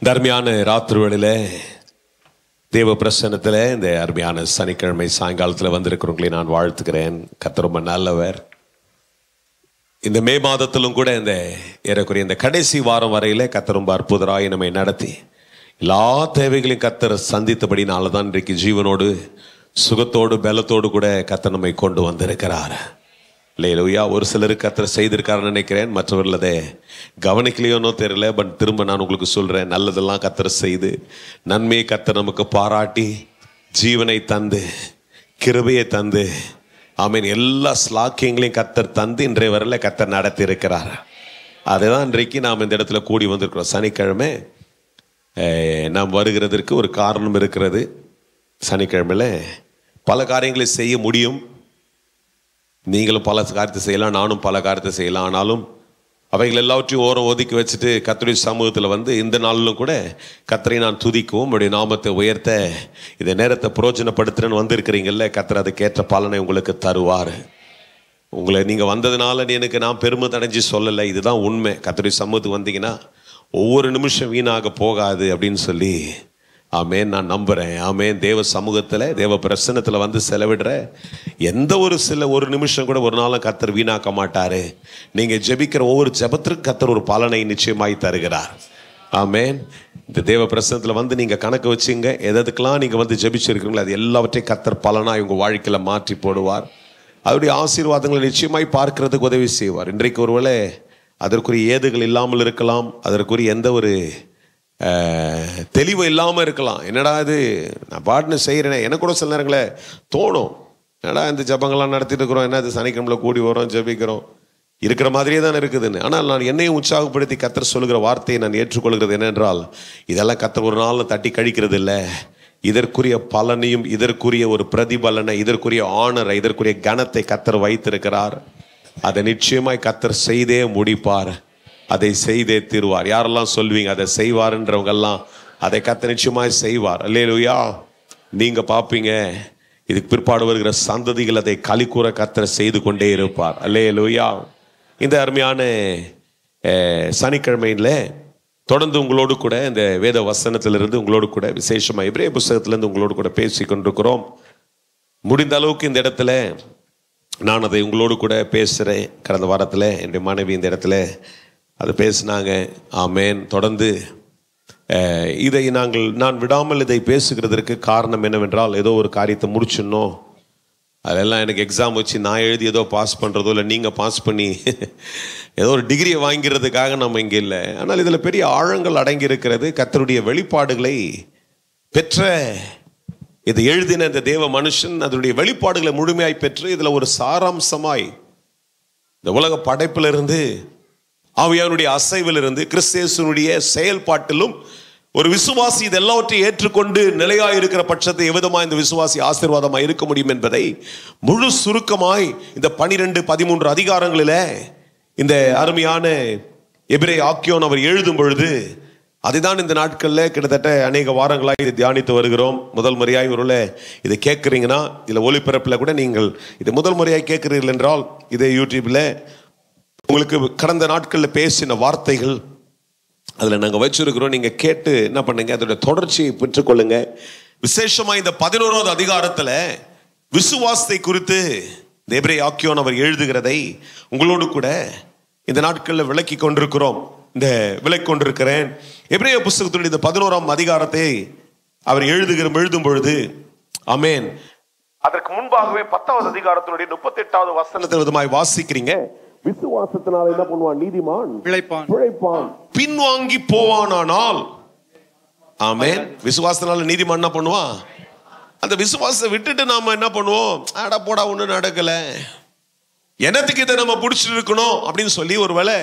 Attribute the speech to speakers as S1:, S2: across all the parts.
S1: இந்த அருமையான ராத்திரி வேளையில தேவ பிரசன்னத்தில் இந்த அருமையான சனிக்கிழமை சாயங்காலத்தில் வந்திருக்கிறவங்களை நான் வாழ்த்துக்கிறேன் கர்த்தர் ரொம்ப நல்லவர் இந்த மே மாதத்திலும் கூட இந்த ஏறக்குறைய இந்த கடைசி வாரம் வரையில கர்த்தர் ரொம்ப அற்புதராய் நம்மை நடத்தி எல்லா தேவைகளையும் கர்த்தர் சந்தித்தபடினால தான் இன்றைக்கு ஜீவனோடு சுகத்தோடு பலத்தோடு கூட கர்த்தர் நம்மை கொண்டு வந்திருக்கிறார் இல்லையா ஒரு சிலருக்கு கர்த்தர் செய்திருக்காருன்னு நினைக்கிறேன் மற்றவர்கள் அதை கவனிக்கலையோனோ தெரியல பட் திரும்ப நான் உங்களுக்கு சொல்றேன் நல்லதெல்லாம் கர்த்தர் செய்து நன்மையை கர்த்தர் நமக்கு பாராட்டி ஜீவனை தந்து கிருபையை தந்து ஆமீன் எல்லா ஸ்லாக்கியங்களையும் கர்த்தர் தந்து இன்றைய வரல கர்த்தர் நடத்தி இருக்கிறார் அதுதான் இன்றைக்கு நாம் இந்த இடத்துல கூடி வந்திருக்கிறோம் சனிக்கிழமை அஹ், நாம் வருகிறதற்கு ஒரு காரணம் இருக்கிறது சனிக்கிழமையில் பல காரியங்களை செய்ய முடியும் நீங்களும் பல காரியத்தை செய்யலாம் நானும் பல காரியத்தை செய்யலாம் ஆனாலும் அவைகள் எல்லாவற்றையும் ஓரம் ஒதுக்கி வச்சுட்டு கத்தருடைய சமூகத்தில் வந்து இந்த நாளிலும் கூட கத்தரை நான் துதிக்கவும் உடைய நாமத்தை உயர்த்த இந்த நேரத்தை புரோஜனப்படுத்துறேன்னு வந்திருக்கிறீங்கல்ல கத்தர் அதுக்கேற்ற பலனை உங்களுக்கு தருவார் உங்களை நீங்கள் வந்ததுனால எனக்கு நான் பெருமை அடைஞ்சு சொல்லலை இதுதான் உண்மை கத்தருடைய சமூகத்துக்கு வந்தீங்கன்னா ஒவ்வொரு நிமிஷம் வீணாக போகாது அப்படின்னு சொல்லி ஆமேன் நான் நம்புகிறேன் ஆமேன் தேவ சமூகத்தில் தேவ பிரசன்னத்தில் வந்து செலவிடுற எந்த ஒரு சில ஒரு நிமிஷம் கூட ஒரு நாளும் கத்தர் வீணாக்க மாட்டார் நீங்கள் ஜெபிக்கிற ஒவ்வொரு ஜெபத்திற்கும் கத்தர் ஒரு பலனை நிச்சயமாய் தருகிறார் ஆமேன் இந்த தேவ பிரசனத்தில் வந்து நீங்கள் கணக்கு வச்சுங்க எதுக்கெல்லாம் நீங்கள் வந்து ஜெபிச்சிருக்கீங்களோ அது எல்லாவற்றையும் கத்தர் பலனாக உங்கள் வாழ்க்கையில் மாற்றி போடுவார் அவருடைய ஆசீர்வாதங்களை நிச்சயமாய் பார்க்கிறதுக்கு உதவி செய்வார் இன்றைக்கு ஒருவேளை அதற்குரிய ஏதுகள் இல்லாமல் இருக்கலாம் அதற்குரிய எந்த ஒரு அஹ், தெளிவு இல்லாமல் இருக்கலாம் என்னடா இது நான் பாட்டுன்னு செய்கிறேனே எனக்கு கூட சில நேரங்களில் தோணும் என்னடா இந்த ஜபங்கள்லாம் நடத்திட்டு இருக்கிறோம் என்ன இது சனிக்கிழமையில் கூடி வரோம் ஜெபிக்கிறோம் இருக்கிற மாதிரியே தான் இருக்குதுன்னு ஆனால் நான் என்னையும் உற்சாகப்படுத்தி கத்தர் சொல்லுகிற வார்த்தையை நான் ஏற்றுக்கொள்கிறது என்னென்றால் இதெல்லாம் கத்தர் ஒரு நாள் தட்டி கழிக்கிறது இல்லை இதற்குரிய பலனையும் இதற்குரிய ஒரு பிரதிபலனை இதற்குரிய ஆணரை இதற்குரிய கனத்தை கத்தர் வைத்திருக்கிறார் அதை நிச்சயமாய் கத்தர் செய்தே முடிப்பார் அதை செய்தே தீருவார் யாரெல்லாம் சொல்வீங்க அதை செய்வாருன்றவங்க எல்லாம் அதை கத்தர் நிச்சயமாய் செய்வார் அல்லேலூயா நீங்க பார்ப்பீங்க இதுக்கு பிற்பாடு வருகிற சந்ததிகள் அதை களிக்கூற கத்தர் செய்து கொண்டே இருப்பார் அல்லேலூயா இந்த அருமையான அஹ், சனிக்கிழமையில தொடர்ந்து உங்களோடு கூட இந்த வேத வசனத்திலிருந்து உங்களோடு கூட விசேஷமாக எபிரே புஸ்தகத்திலிருந்து உங்களோடு கூட பேசி கொண்டிருக்கிறோம் முடிந்த அளவுக்கு இந்த இடத்துல நான் அதை உங்களோடு கூட பேசுகிறேன் கடந்த வாரத்தில் என்னுடைய மனைவி இந்த இடத்துல அது பேசினாங்க ஆமேன் தொடர்ந்து அஹ், இதை நாங்கள் நான் விடாமல் இதை பேசுகிறதற்கு காரணம் என்னவென்றால் ஏதோ ஒரு காரியத்தை முடிச்சிடணும் அதெல்லாம் எனக்கு எக்ஸாம் வச்சு நான் எழுதி ஏதோ பாஸ் பண்ணுறதோ இல்லை நீங்கள் பாஸ் பண்ணி ஏதோ ஒரு டிகிரியை வாங்கிறதுக்காக நம்ம இங்கே இல்லை ஆனால் இதில் பெரிய ஆழங்கள் அடங்கி இருக்கிறது கத்தருடைய வெளிப்பாடுகளை பெற்ற இது எழுதின இந்த தேவ மனுஷன் அதனுடைய வெளிப்பாடுகளை முழுமையாய் பெற்று இதில் ஒரு சாராம்சமாய் இந்த உலக படைப்பிலிருந்து ஆவியானுடைய அசைவிலிருந்து கிறிஸ்தேசனுடைய செயல்பாட்டிலும் ஒரு விசுவாசி இது எல்லாவற்றையும் ஏற்றுக்கொண்டு நிலையாய் இருக்கிற பட்சத்தை எவ்விதமாய் இந்த விசுவாசி ஆசீர்வாதமாய் இருக்க முடியும் என்பதை முழு சுருக்கமாய் இந்த பனிரெண்டு பதிமூன்று அதிகாரங்களில இந்த அருமையான எபிரே ஆக்கியோன் அவர் எழுதும் பொழுது அதுதான் இந்த நாட்களில் கிட்டத்தட்ட அநேக வாரங்களாக இதை தியானித்து வருகிறோம் முதல் முறையாய் ஒருவேளை இதை கேட்குறீங்கன்னா இதில் ஒளிபரப்பில் கூட நீங்கள் இது முதல் முறையாய் கேட்கிறீர்கள் என்றால் இதே யூடியூப்பில் உங்களுக்கு கடந்த நாட்களில் பேசின வார்த்தைகள் அதில் நாங்கள் வச்சிருக்கிறோம் நீங்கள் கேட்டு என்ன பண்ணுங்க அதோட தொடர்ச்சியை பெற்றுக்கொள்ளுங்க விசேஷமாக இந்த பதினோராவது அதிகாரத்தில் விசுவாசத்தை குறித்து தேவரே ஆக்கியோன் அவர் எழுதுகிறதை உங்களோடு கூட இந்த நாட்களில் விளக்கி கொண்டிருக்கிறோம் இந்த விளக்கி கொண்டிருக்கிறேன் எபிரேய புஸ்தகத்துடைய இந்த பதினோராம் அதிகாரத்தை அவர் எழுதுகிற எழுதும் பொழுது அமேன் அதற்கு முன்பாகவே பத்தாவது அதிகாரத்தினுடைய முப்பத்தி எட்டாவது வசனத்தை விதமாய் வாசிக்கிறீங்க விசுவாசத்தினால் என்ன பண்ணுவான் நீதிமான்
S2: பிழைப்பான்
S1: பிழைப்பான் பின்வாங்கி போவானானால் ஆமென் விசுவாசத்தினால நீதிமான் என்ன பண்ணுவான் அந்த விசுவாசத்தை விட்டுட்டு நாம என்ன பண்ணுவோம் அட போடா ஒண்ணு நடக்கல என்னத்துக்கு இதை நம்ம பிடிச்சிட்டு இருக்கணும் அப்படின்னு சொல்லி ஒருவேளை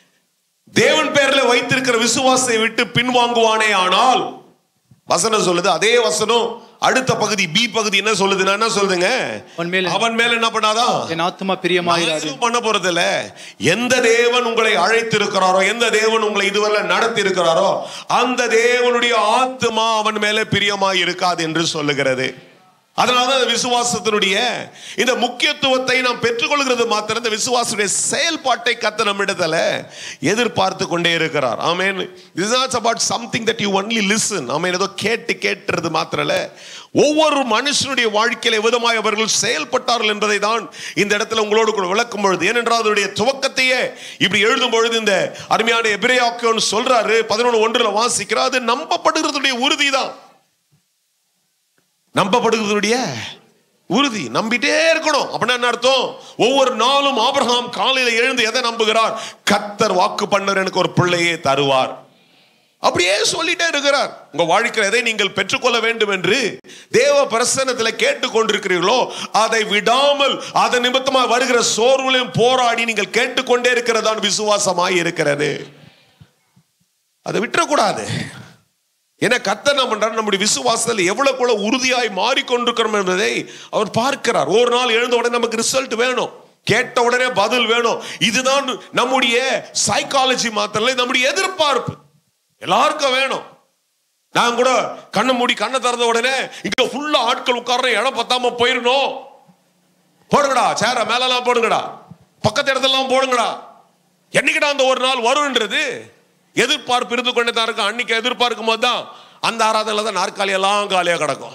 S1: தேவன் பேர்ல வைத்திருக்கிற விசுவாசத்தை விட்டு பின்வாங்குவானே ஆனால் வசனம் சொல்லுது அதே வசனம் அடுத்த பகுதி பி பகுதி என்ன சொல்லுதுன்னா என்ன சொல்லுதுங்க
S2: அவன் மேல்
S1: அவன் மேல என்ன பண்ணாதான்
S2: என் ஆத்மா
S1: நான்
S2: பிரியமாயிராது
S1: எதுவும் பண்ண போறது இல்ல எந்த தேவன் உங்களை அழைத்திருக்கிறாரோ எந்த தேவன் உங்களை இதுவரை நடத்தி இருக்கிறாரோ அந்த தேவனுடைய ஆத்மா அவன் மேல பிரியமாய் இருக்காது என்று சொல்லுகிறது அதனால அந்த விசுவாசத்தினுடைய இந்த முக்கியத்துவத்தை நாம் பெற்றுக்கொள்கிறது மாத்திரம் இந்த விசுவாசனுடைய செயல்பாட்டை கத்த நம்மிடத்துல எதிர்பார்த்து கொண்டே இருக்கிறார் amen is not about something that you only listen amen ஏதோ கேட்டு கேட்டுறது மாத்திரல ஒவ்வொரு மனுஷனுடைய வாழ்க்கையில விதமாய் அவர்கள் செயல்பட்டார்கள் என்பதை தான் இந்த இடத்துல உங்களோடு கூட விளக்கும் பொழுது ஏனென்றால் அதனுடைய துவக்கத்தையே இப்படி எழுதும் பொழுது இந்த அருமையான எபிரேயாக்கியோன்னு சொல்றாரு பதினொன்று ஒன்றுல வாசிக்கிறார் அது நம்பப்படுகிறதுடைய உறுதி தான் நம்பப்படுகிறதுடைய உறுதி நம்பிட்டே இருக்கணும் அப்படின்னா என்ன அர்த்தம் ஒவ்வொரு நாளும் ஆபிரகாம் காலையில எழுந்து எதை நம்புகிறார் கத்தர் வாக்கு பண்ணர் எனக்கு ஒரு பிள்ளையே தருவார் அப்படியே சொல்லிட்டே இருக்கிறார் உங்க வாழ்க்கையில் எதை நீங்கள் பெற்றுக்கொள்ள வேண்டும் என்று தேவ பிரசன்னத்தில் கேட்டுக்கொண்டிருக்கிறீர்களோ அதை விடாமல் அதன் நிமித்தமாக வருகிற சோர்வுலையும் போராடி நீங்கள் கேட்டுக்கொண்டே இருக்கிறதான் விசுவாசமாய் இருக்கிறது அதை விட்டுறக்கூடாது ஏன்னா கத்த என்ன பண்றாரு நம்முடைய விசுவாசத்தில் எவ்வளவு கூட உறுதியாய் மாறிக்கொண்டிருக்கிறோம் என்பதை அவர் பார்க்கிறார் ஒரு நாள் எழுந்த உடனே நமக்கு ரிசல்ட் வேணும் கேட்ட உடனே பதில் வேணும் இதுதான் நம்முடைய சைக்காலஜி மாத்திரல நம்முடைய எதிர்பார்ப்பு எல்லாருக்கும் வேணும் நான் கூட கண்ணை மூடி கண்ணை திறந்த உடனே இங்க ஃபுல்லா ஆட்கள் உட்கார்ற இடம் பத்தாம போயிடணும் போடுங்கடா சேர மேலெல்லாம் போடுங்கடா பக்கத்து இடத்தெல்லாம் போடுங்கடா என்னைக்குடா அந்த ஒரு நாள் வரும்ன்றது எதிர்பார்ப்பு இருந்து கொண்டே தான் இருக்கும் அன்னைக்கு எதிர்பார்க்கும் போது தான் அந்த ஆராதனையில் தான் நாற்காலி எல்லாம் காலியாக கிடக்கும்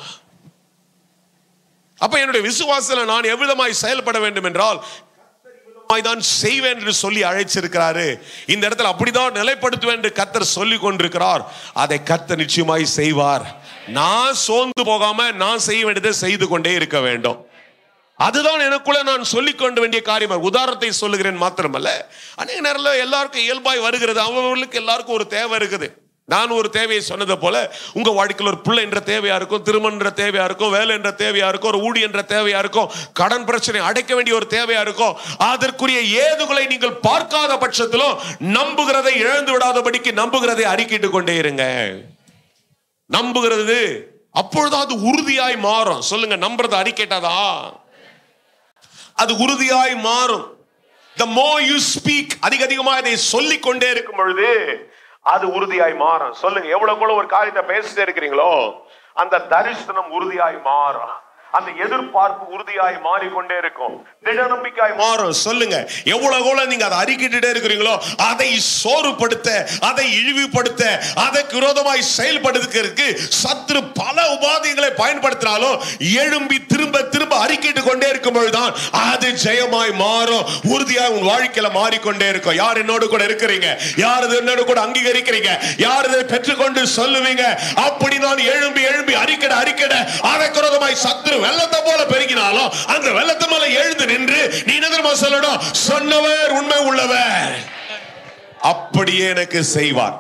S1: அப்ப என்னுடைய விசுவாசத்தில் நான் எவ்விதமாய் செயல்பட வேண்டும் என்றால் தான் செய்வேன் என்று சொல்லி அழைச்சிருக்கிறாரு இந்த இடத்துல அப்படிதான் நிலைப்படுத்துவேன் என்று கத்தர் சொல்லி கொண்டிருக்கிறார் அதை கத்தர் நிச்சயமாய் செய்வார் நான் சோர்ந்து போகாம நான் செய்ய வேண்டியதை செய்து கொண்டே இருக்க வேண்டும் அதுதான் எனக்குள்ள நான் சொல்லிக் கொண்டு வேண்டிய காரியம் உதாரணத்தை சொல்லுகிறேன் மாத்திரமல்ல அநேக நேரத்தில் எல்லாருக்கும் இயல்பாய் வருகிறது அவர்களுக்கு எல்லாருக்கும் ஒரு தேவை இருக்குது நான் ஒரு தேவையை சொன்னதை போல உங்க வாழ்க்கையில் ஒரு பிள்ளை என்ற தேவையா இருக்கும் திருமணம் என்ற தேவையா இருக்கும் வேலை என்ற தேவையா இருக்கும் ஒரு ஊடி என்ற தேவையா இருக்கும் கடன் பிரச்சனை அடைக்க வேண்டிய ஒரு தேவையா இருக்கும் அதற்குரிய ஏதுகளை நீங்கள் பார்க்காத பட்சத்திலும் நம்புகிறதை இழந்து விடாதபடிக்கு நம்புகிறதை அறிக்கிட்டு கொண்டே இருங்க நம்புகிறது அப்பொழுது அது உறுதியாய் மாறும் சொல்லுங்க நம்புறது அறிக்கேட்டாதா அது உறுதியாய் மாறும் the more you speak அதிக அதிகமாக இதை சொல்லிக் கொண்டே இருக்கும் பொழுது அது உறுதியாய் மாறும் சொல்லுங்க எவ்வளவு கூட ஒரு காரியத்தை பேசிட்டே இருக்கிறீங்களோ அந்த தரிசனம் உறுதியாய் மாறும் அந்த எதிர்பார்ப்பு உறுதியாய் மாறிக்கொண்டே இருக்கும் திட நம்பிக்கையாய் மாறும் சொல்லுங்க எவ்வளவு கூட நீங்க அதை அறிக்கிட்டே இருக்கிறீங்களோ அதை சோறுபடுத்த அதை இழிவுபடுத்த அதற்கு விரோதமாய் செயல்படுத்துறதுக்கு சத்ரு பல உபாதைகளை பயன்படுத்தினாலும் எழும்பி திரும்ப திரும்ப அறிக்கிட்டு கொண்டே இருக்கும் பொழுதுதான் அது ஜெயமாய் மாறும் உறுதியாய் உன் வாழ்க்கையில மாறிக்கொண்டே இருக்கும் யார் என்னோடு கூட இருக்கிறீங்க யார் இது என்னோடு கூட அங்கீகரிக்கிறீங்க யார் இதை பெற்றுக்கொண்டு சொல்லுவீங்க அப்படி நான் எழும்பி எழும்பி அறிக்கட அறிக்கட அதற்கு விரோதமாய் சத்ரு வெள்ளத்தை போல பெருகினாலும் அந்த வெள்ளத்து மேல எழுந்து நின்று நீ நகரமா சொல்லணும் சொன்னவர் உண்மை உள்ளவர் அப்படியே எனக்கு செய்வார்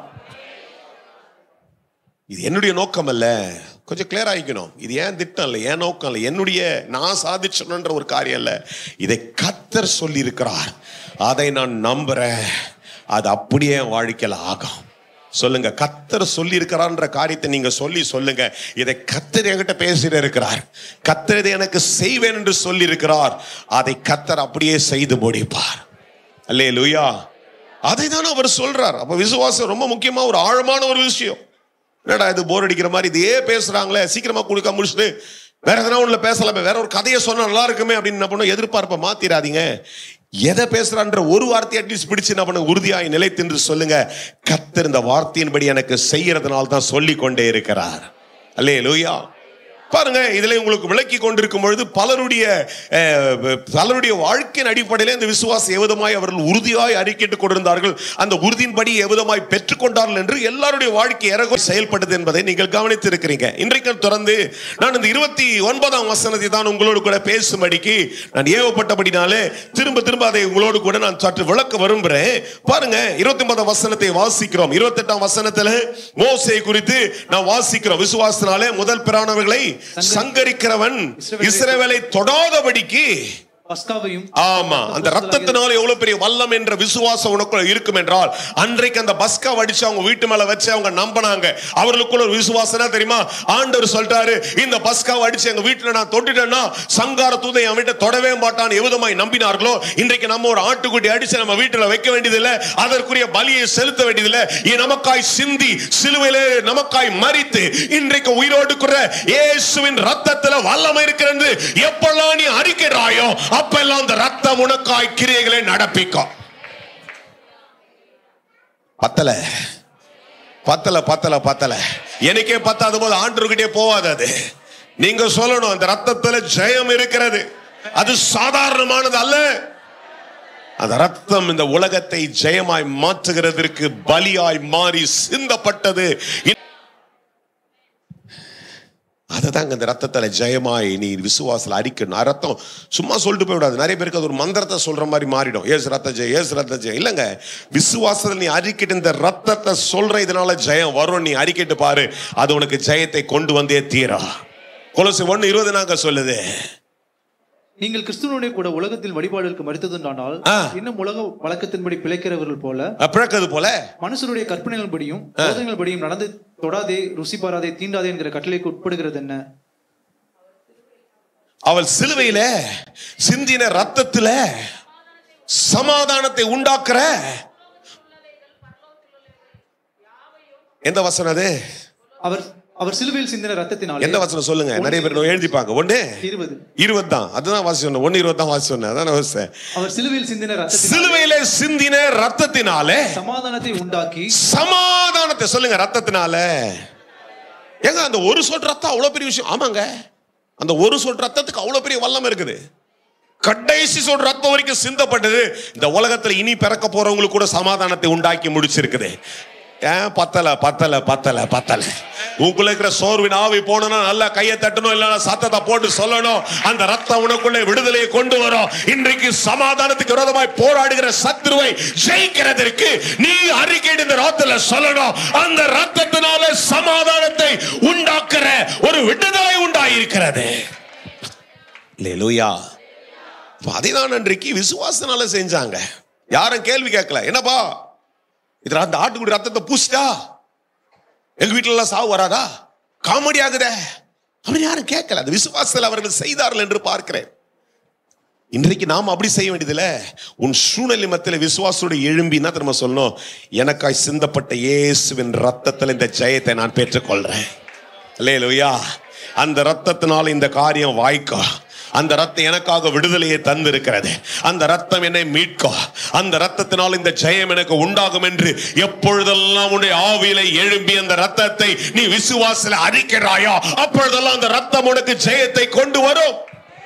S1: இது என்னுடைய நோக்கம் அல்ல கொஞ்சம் கிளியர் ஆகிக்கணும் இது ஏன் திட்டம் இல்லை ஏன் நோக்கம் இல்லை என்னுடைய நான் சாதிச்சணுன்ற ஒரு காரியம் இல்லை இதை கத்தர் சொல்லி இருக்கிறார் அதை நான் நம்புறேன் அது அப்படியே என் வாழ்க்கையில் ஆகும் சொல்லுங்க கத்தர் சொல்லி இருக்கிறார்ன்ற காரியத்தை நீங்க சொல்லி சொல்லுங்க இதை கத்தர் என்கிட்ட பேசிட்டு இருக்கிறார் கத்தர் இதை எனக்கு செய்வேன் என்று சொல்லி இருக்கிறார் அதை கத்தர் அப்படியே செய்து முடிப்பார் அல்லே லூயா அதை தான் அவர் சொல்றார் அப்ப விசுவாசம் ரொம்ப முக்கியமா ஒரு ஆழமான ஒரு விஷயம் என்னடா இது போர் அடிக்கிற மாதிரி இதே பேசுறாங்களே சீக்கிரமா கொடுக்க முடிச்சுட்டு வேற எதனா ஒண்ணுல பேசலாமே வேற ஒரு கதையை சொன்னா நல்லா இருக்குமே அப்படின்னு என்ன பண்ணும் எதிர்பார்ப்பை மாத்திராதீங்க எதை பேசுறான்ற ஒரு வார்த்தை அட்லீஸ்ட் பிடிச்சு என்ன பண்ண உறுதியாய் நிலைத்தின்று சொல்லுங்க கத்தர் இந்த வார்த்தையின்படி எனக்கு செய்யறதுனால தான் சொல்லி கொண்டே இருக்கிறார் அல்லே லூயா பாருங்க இதுல உங்களுக்கு விளக்கி கொண்டிருக்கும் பொழுது பலருடைய அஹ், பலருடைய வாழ்க்கையின் அடிப்படையில் இந்த விசுவாசம் எவ்விதமாய் அவர்கள் உறுதியாய் அறிக்கையிட்டுக் கொண்டிருந்தார்கள் அந்த உறுதியின்படி எவ்விதமாய் பெற்றுக்கொண்டார்கள் என்று எல்லாருடைய வாழ்க்கை இறகு செயல்பட்டது என்பதை நீங்கள் கவனித்து இருக்கிறீங்க இன்றைக்கு தொடர்ந்து நான் இந்த இருபத்தி ஒன்பதாம் வசனத்தை தான் உங்களோடு கூட பேசும்படிக்கு நான் ஏவப்பட்டபடினாலே திரும்ப திரும்ப அதை உங்களோடு கூட நான் சற்று விளக்க விரும்புகிறேன் பாருங்க இருபத்தி ஒன்பதாம் வசனத்தை வாசிக்கிறோம் இருபத்தெட்டாம் வசனத்துல மோசே குறித்து நான் வாசிக்கிறோம் விசுவாசத்தினாலே முதல் பிரானவர்களை சங்கரிக்கிறவன் இஸ்ரவேலை தொடாதபடிக்கு
S2: பஸ்காவையும்
S1: ஆமா அந்த ரத்தத்தினால எவ்வளவு பெரிய வல்லம் என்ற விசுவாசம் உனக்குள்ள இருக்கும் என்றால் அன்றைக்கு அந்த பஸ்கா வடிச்சு அவங்க வீட்டு மேல வச்சு அவங்க நம்பினாங்க அவர்களுக்குள்ள ஒரு விசுவாசம் தெரியுமா ஆண்டவர் சொல்லிட்டாரு இந்த பஸ்கா அடிச்சு எங்க வீட்டுல நான் தொட்டுட்டேன்னா சங்கார தூதை என் வீட்டை தொடவே மாட்டான் எவ்விதமாய் நம்பினார்களோ இன்றைக்கு நம்ம ஒரு ஆட்டுக்குட்டி அடிச்சு நம்ம வீட்டுல வைக்க வேண்டியதில்லை அதற்குரிய பலியை செலுத்த வேண்டியதில்லை இது நமக்காய் சிந்தி சிலுவையிலே நமக்காய் மறித்து இன்றைக்கு உயிரோடு கூட இயேசுவின் ரத்தத்துல வல்லமை இருக்கிறது எப்பெல்லாம் நீ அறிக்கிறாயோ அப்பெல்லாம் அந்த ரத்தம் உனக்காய் கிரியைகளை நடப்பிக்கும் பத்தல பத்தல பத்தல பத்தல எனக்கே பத்தாத போது ஆண்டவர்கிட்டே போவாது அது நீங்க சொல்லணும் அந்த ரத்தத்துல ஜெயம் இருக்கிறது அது சாதாரணமானது அல்ல அந்த ரத்தம் இந்த உலகத்தை ஜெயமாய் மாற்றுகிறதற்கு பலியாய் மாறி சிந்தப்பட்டது அதுதாங்க இந்த ரத்தத்துல ஜெயமாய் நீ விசுவாசல அறிக்கணும் ஆ, ரத்தம் சும்மா சொல்லிட்டு போய்விடாது நிறைய பேருக்கு அது ஒரு மந்திரத்தை சொல்ற மாதிரி மாறிடும் ஏசு ரத்த ஜெயம் ஏசு ரத்த ஜெயம் இல்லைங்க விசுவாசத்தில் நீ அறிக்கிட்டு இந்த ரத்தத்தை சொல்ற இதனால ஜெயம் வரும் நீ அறிக்கிட்டு பாரு அது உனக்கு ஜெயத்தை கொண்டு வந்தே தீரா கொலசு ஒண்ணு இருபது நாங்க சொல்லுது
S2: நீங்கள் கிறிஸ்துவனுடைய கூட உலகத்தில் வழிபாடுகளுக்கு மறுத்ததுண்டானால்
S1: ஆ.
S2: இன்னும் உலக வழக்கத்தின்படி பிழைக்கிறவர்கள் போல
S1: பிறக்கிறது போல
S2: மனுஷருடைய கற்பனைகளின்படியும் போதனைகளின்படியும் நடந்து தொடாதே ருசி பாராதே தீண்டாதே என்கிற கட்டளைக்கு உட்படுகிறது என்ன
S1: அவள் சிலுவையில சிந்தின ரத்தத்துல சமாதானத்தை உண்டாக்குற எந்த வசனம் அது
S2: அவர் அவர் சிலுவையில் சிந்தின ரத்தத்தினாலே
S1: எந்த வசனம் சொல்லுங்க நிறைய பேர் எழுதிப்பாங்க ஒண்ணு
S2: இருபது
S1: இருபது தான் அதுதான் வாசி சொன்னேன் ஒன்னு இருபது தான் வாசி சொன்னேன் அதான் நான் வாசிச்சேன்.
S2: அவர் சிலுவையில் சிந்தின ரத்தத்தினாலே
S1: சிலுவையில சிந்தின ரத்தத்தினாலே
S2: சமாதானத்தை உண்டாக்கி
S1: சமாதானத்தை சொல்லுங்க ரத்தத்தினால ஏங்க அந்த ஒரு சொல் ரத்தம் அவ்வளவு பெரிய விஷயம் ஆமாங்க அந்த ஒரு சொல் ரத்தத்துக்கு அவ்வளவு பெரிய வல்லம் இருக்குது கடைசி சொல் ரத்தம் வரைக்கும் சிந்தப்பட்டது இந்த உலகத்துல இனி பிறக்க போறவங்களுக்கு கூட சமாதானத்தை உண்டாக்கி முடிச்சிருக்குது ஏன் பத்தல பத்தல பத்தல பத்தல உங்களுக்குள்ள இருக்கிற சோர்வின் ஆவி போனோம்னா நல்லா கையை தட்டணும் இல்லைன்னா சத்தத்தை போட்டு சொல்லணும் அந்த ரத்தம் உனக்குள்ளே விடுதலையை கொண்டு வரும் இன்றைக்கு சமாதானத்துக்கு விரோதமாய் போராடுகிற சத்ருவை ஜெயிக்கிறதற்கு நீ அறிக்கை இந்த ராத்துல சொல்லணும் அந்த ரத்தத்தினால சமாதானத்தை உண்டாக்குற ஒரு விடுதலை உண்டாயிருக்கிறது லூயா அதைதான் அன்றைக்கு விசுவாசனால செஞ்சாங்க யாரும் கேள்வி கேட்கல என்னப்பா இதுல அந்த ஆட்டுக்குடி ரத்தத்தை பூசிட்டா எங்க வீட்டுல எல்லாம் சாவு வராதா காமெடி ஆகுதே அப்படின்னு யாரும் கேட்கல அது விசுவாசத்தில் அவர்கள் செய்தார்கள் என்று பார்க்கிறேன் இன்றைக்கு நாம் அப்படி செய்ய வேண்டியதில்ல உன் சூழ்நிலை மத்தியில் விசுவாசோடு எழும்பி என்ன திரும்ப சொல்லணும் எனக்காய் சிந்தப்பட்ட இயேசுவின் ரத்தத்தில் இந்த ஜெயத்தை நான் பெற்றுக்கொள்றேன் அல்லேலூயா அந்த ரத்தத்தினால இந்த காரியம் வாய்க்கா அந்த ரத்தம் எனக்காக விடுதலையை தந்திருக்கிறது அந்த ரத்தம் என்னை மீட்கும் அந்த ரத்தத்தினால் இந்த ஜெயம் எனக்கு உண்டாகும் என்று எப்பொழுதெல்லாம் உன்னுடைய ஆவியில எழும்பி அந்த ரத்தத்தை நீ விசுவாசில அறிக்கிறாயோ அப்பொழுதெல்லாம் அந்த ரத்தம் உனக்கு ஜெயத்தை கொண்டு வரும்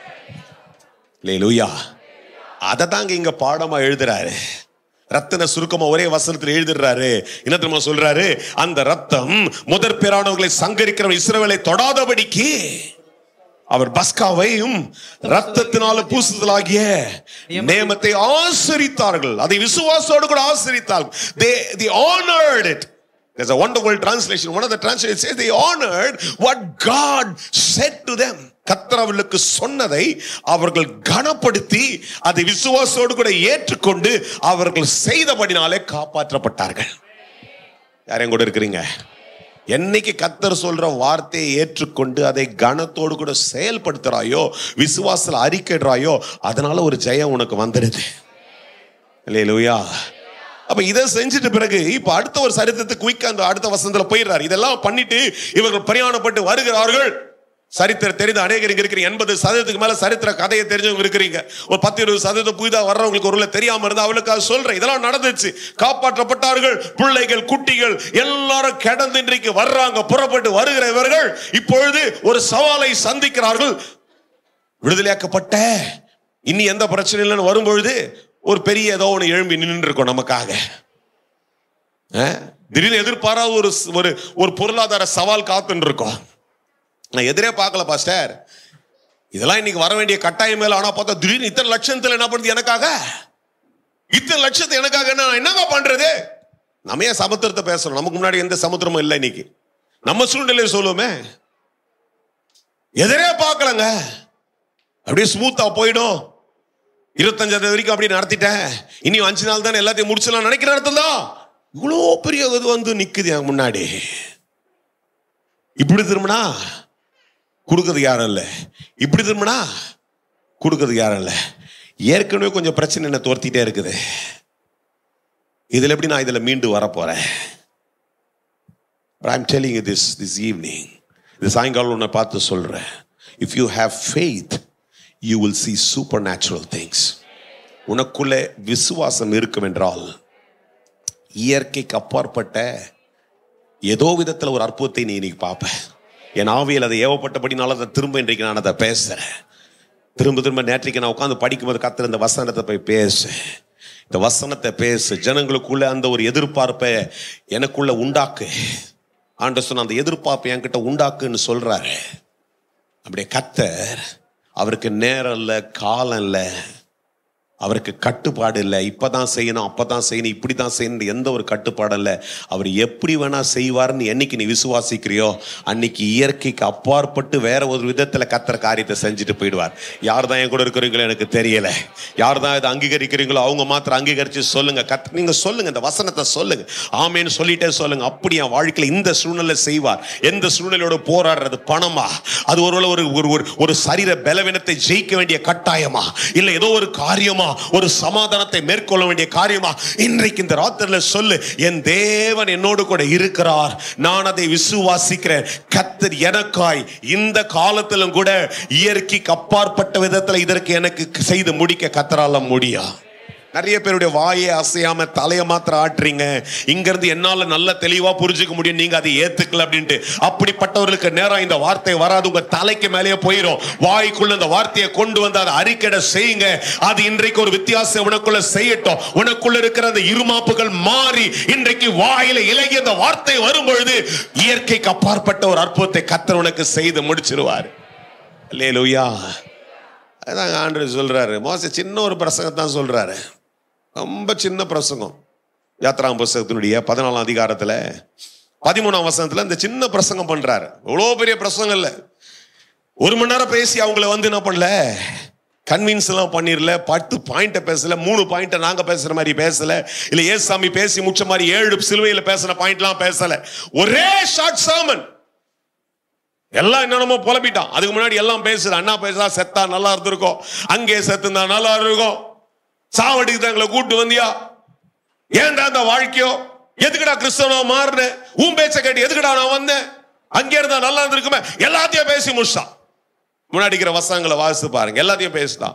S1: லேலூயா அதை தாங்க இங்க பாடமா எழுதுறாரு ரத்தன சுருக்கமா ஒரே வசனத்தில் எழுதுறாரு என்ன தெரியுமா சொல்றாரு அந்த ரத்தம் முதற் பேரானவர்களை சங்கரிக்கிற இஸ்ரவேலை தொடாதபடிக்கு அவர் பஸ்காவையும் ரத்தத்தினால பூசுதலாகிய நேமத்தை ஆசரித்தார்கள் அதை விசுவாசோடு கூட ஆசரித்தார்கள் they they honored it There's a wonderful translation. One of the translations says they honored what God said to them. கர்த்தர் அவர்களுக்கு சொன்னதை அவர்கள் கனப்படுத்தி அதை விசுவாசோடு கூட ஏற்றுக்கொண்டு அவர்கள் செய்தபடினாலே காப்பாற்றப்பட்டார்கள் யாரையும் கூட இருக்கிறீங்க என்னைக்கு கத்தர் சொல்ற வார்த்தையை ஏற்றுக்கொண்டு அதை கனத்தோடு கூட செயல்படுத்துறாயோ விசுவாசத்தில் அறிக்கைடுறாயோ அதனால ஒரு ஜெயம் உனக்கு வந்துடுது இல்லையா அப்ப இதை செஞ்சுட்டு பிறகு இப்ப அடுத்த ஒரு சரித்திரத்துக்கு குயிக்கா அந்த அடுத்த வசனத்துல போயிடுறாரு இதெல்லாம் பண்ணிட்டு இவர்கள் பிரயாணப்பட்டு வருகிறார்கள் சரித்திரம் தெரிந்த அநேகர் இங்க இருக்கிறீங்க எண்பது சதவீதத்துக்கு மேல சரித்திர கதையை தெரிஞ்சவங்க இருக்கிறீங்க ஒரு பத்து இருபது சதவீதம் புதிதா வர்றவங்களுக்கு ஒரு தெரியாம இருந்தா அவளுக்கு அது சொல்றேன் இதெல்லாம் நடந்துச்சு காப்பாற்றப்பட்டார்கள் பிள்ளைகள் குட்டிகள் எல்லாரும் கிடந்து இன்றைக்கு வர்றாங்க புறப்பட்டு வருகிற இவர்கள் இப்பொழுது ஒரு சவாலை சந்திக்கிறார்கள் விடுதலையாக்கப்பட்ட இனி எந்த பிரச்சனை இல்லைன்னு வரும்பொழுது ஒரு பெரிய ஏதோ ஒன்று எழும்பி நின்று இருக்கோம் நமக்காக அஹ்? திடீர்னு எதிர்பாராத ஒரு ஒரு ஒரு பொருளாதார சவால் காத்துன்னு இருக்கோம் நான் எதிரே பார்க்கல பாஸ்டர் இதெல்லாம் இன்னைக்கு வர வேண்டிய கட்டாயம் மேல ஆனா பார்த்தா திடீர்னு இத்தனை லட்சத்துல என்ன பண்ணுது எனக்காக இத்தனை லட்சத்தை எனக்காக என்ன நான் என்னங்க பண்றது நம்ம ஏன் சமுத்திரத்தை பேசுறோம் நமக்கு முன்னாடி எந்த சமுத்திரமும் இல்லை இன்னைக்கு நம்ம சூழ்நிலையை சொல்லுவோமே எதிரே பார்க்கலங்க அப்படியே ஸ்மூத்தா போயிடும் இருபத்தஞ்சாம் தேதி வரைக்கும் அப்படி நடத்திட்டேன் இனி அஞ்சு நாள் தானே எல்லாத்தையும் முடிச்சலாம் நினைக்கிற இடத்துல தான் இவ்வளோ பெரிய இது வந்து நிக்குது என் முன்னாடி இப்படி திரும்பினா கொடுக்கறது யாரும் இல்லை இப்படி திரும்பினா கொடுக்கறது யாரும் இல்லை ஏற்கனவே கொஞ்சம் பிரச்சனை என்ன துரத்திட்டே இருக்குது இதுல எப்படி நான் இதுல மீண்டு வர போறேன் But I'm telling you this this evening. இது சாயங்காலம் உன்னை பார்த்து சொல்றேன் if you have faith you will see supernatural things உனக்குள்ளே விசுவாசம் இருக்கும் என்றால் இயற்கைக்கு அப்பாற்பட்ட ஏதோ விதத்தில் ஒரு அற்புதத்தை நீ இன்னைக்கு பார்ப்ப என் ஆவியில் அதை ஏவப்பட்டபடினால அதை திரும்ப இன்றைக்கு நான் அதை பேசுறேன் திரும்ப திரும்ப நேற்றைக்கு நான் உட்காந்து படிக்கும்போது கத்துற இந்த வசனத்தை போய் பேசு இந்த வசனத்தை பேசு ஜனங்களுக்குள்ள அந்த ஒரு எதிர்பார்ப்பை எனக்குள்ள உண்டாக்கு ஆண்ட சொன்ன அந்த எதிர்பார்ப்பை என்கிட்ட உண்டாக்குன்னு சொல்றாரு அப்படியே கத்தர் அவருக்கு நேரம் இல்லை காலம் இல்லை அவருக்கு கட்டுப்பாடு இல்லை இப்பதான் செய்யணும் அப்பதான் செய்யணும் இப்படி தான் செய்யணும் எந்த ஒரு கட்டுப்பாடும் இல்லை அவர் எப்படி வேணா செய்வார்னு என்னைக்கு நீ விசுவாசிக்கிறியோ அன்னைக்கு இயற்கைக்கு அப்பாற்பட்டு வேற ஒரு விதத்துல கத்துற காரியத்தை செஞ்சுட்டு போயிடுவார் யார் தான் என் கூட இருக்கிறீங்களோ எனக்கு தெரியல யார் தான் இதை அங்கீகரிக்கிறீங்களோ அவங்க மாத்திரம் அங்கீகரிச்சு சொல்லுங்க கத் நீங்க சொல்லுங்க இந்த வசனத்தை சொல்லுங்க ஆமேன்னு சொல்லிட்டே சொல்லுங்க அப்படி என் வாழ்க்கையில இந்த சூழ்நிலை செய்வார் எந்த சூழ்நிலையோட போராடுறது பணமா அது ஒருவேளை ஒரு ஒரு ஒரு ஒரு சரீர பலவீனத்தை ஜெயிக்க வேண்டிய கட்டாயமா இல்ல ஏதோ ஒரு காரியமா ஒரு சமாதானத்தை மேற்கொள்ள வேண்டிய காரியமா இன்றைக்கு இந்த ராத்திரில சொல்லு என் தேவன் என்னோடு கூட இருக்கிறார் நான் அதை விசுவாசிக்கிறேன் கத்தர் எனக்காய் இந்த காலத்திலும் கூட இயற்கைக்கு அப்பாற்பட்ட விதத்துல இதற்கு எனக்கு செய்து முடிக்க கத்தரால முடியும் நிறைய பேருடைய வாயை அசையாம தலையை மாத்திரம் ஆட்டுறீங்க இங்க இருந்து என்னால நல்ல தெளிவா புரிஞ்சுக்க முடியும் நீங்க அதை ஏத்துக்கல அப்படின்ட்டு அப்படிப்பட்டவர்களுக்கு நேரம் இந்த வார்த்தை வராது உங்க தலைக்கு மேலேயே போயிடும் வாய்க்குள்ள இந்த வார்த்தையை கொண்டு வந்து அதை அறிக்கையிட செய்யுங்க அது இன்றைக்கு ஒரு வித்தியாசம் உனக்குள்ள செய்யட்டும் உனக்குள்ள இருக்கிற அந்த இருமாப்புகள் மாறி இன்றைக்கு வாயில இலகிய அந்த வார்த்தை வரும் பொழுது இயற்கைக்கு அப்பாற்பட்ட ஒரு அற்புதத்தை கத்தர் உனக்கு செய்து முடிச்சிருவார் அல்லேலூயா அதான் ஆண்டு சொல்றாரு மோச சின்ன ஒரு பிரசங்கம் தான் சொல்றாரு ரொம்ப சின்ன பிரசங்கம் யாத்ரா புஸ்தகத்தினுடைய பதினாலாம் அதிகாரத்துல பதிமூணாம் வசனத்துல இந்த சின்ன பிரசங்கம் பண்றாரு இவ்வளோ பெரிய பிரசங்கம் இல்லை ஒரு மணி நேரம் பேசி அவங்கள வந்து என்ன பண்ணல கன்வின்ஸ் எல்லாம் பண்ணிரல பத்து பாயிண்ட பேசல மூணு பாயிண்ட நாங்க பேசுற மாதிரி பேசல இல்ல ஏசாமி பேசி முச்ச மாதிரி ஏழு சிலுவையில பேசின பாயிண்ட்லாம் பேசல ஒரே ஷார்ட் சாமன் எல்லாம் என்னென்னமோ புலம்பிட்டான் அதுக்கு முன்னாடி எல்லாம் பேசுற அண்ணா பேசுறா செத்தா நல்லா இருந்திருக்கும் அங்கே செத்துந்தா நல்லா இருக்கும் சாவடிக்கு தங்களை கூட்டு வந்தியா ஏன்டா அந்த வாழ்க்கையோ எதுக்குடா கிறிஸ்தவனா மாறின உன் பேச்ச கேட்டு எதுக்குடா நான் வந்தேன் அங்கே இருந்தா நல்லா இருந்திருக்குமே எல்லாத்தையும் பேசி முடிச்சான் முன்னாடி இருக்கிற வசனங்களை வாசித்து பாருங்க எல்லாத்தையும் பேசுதான்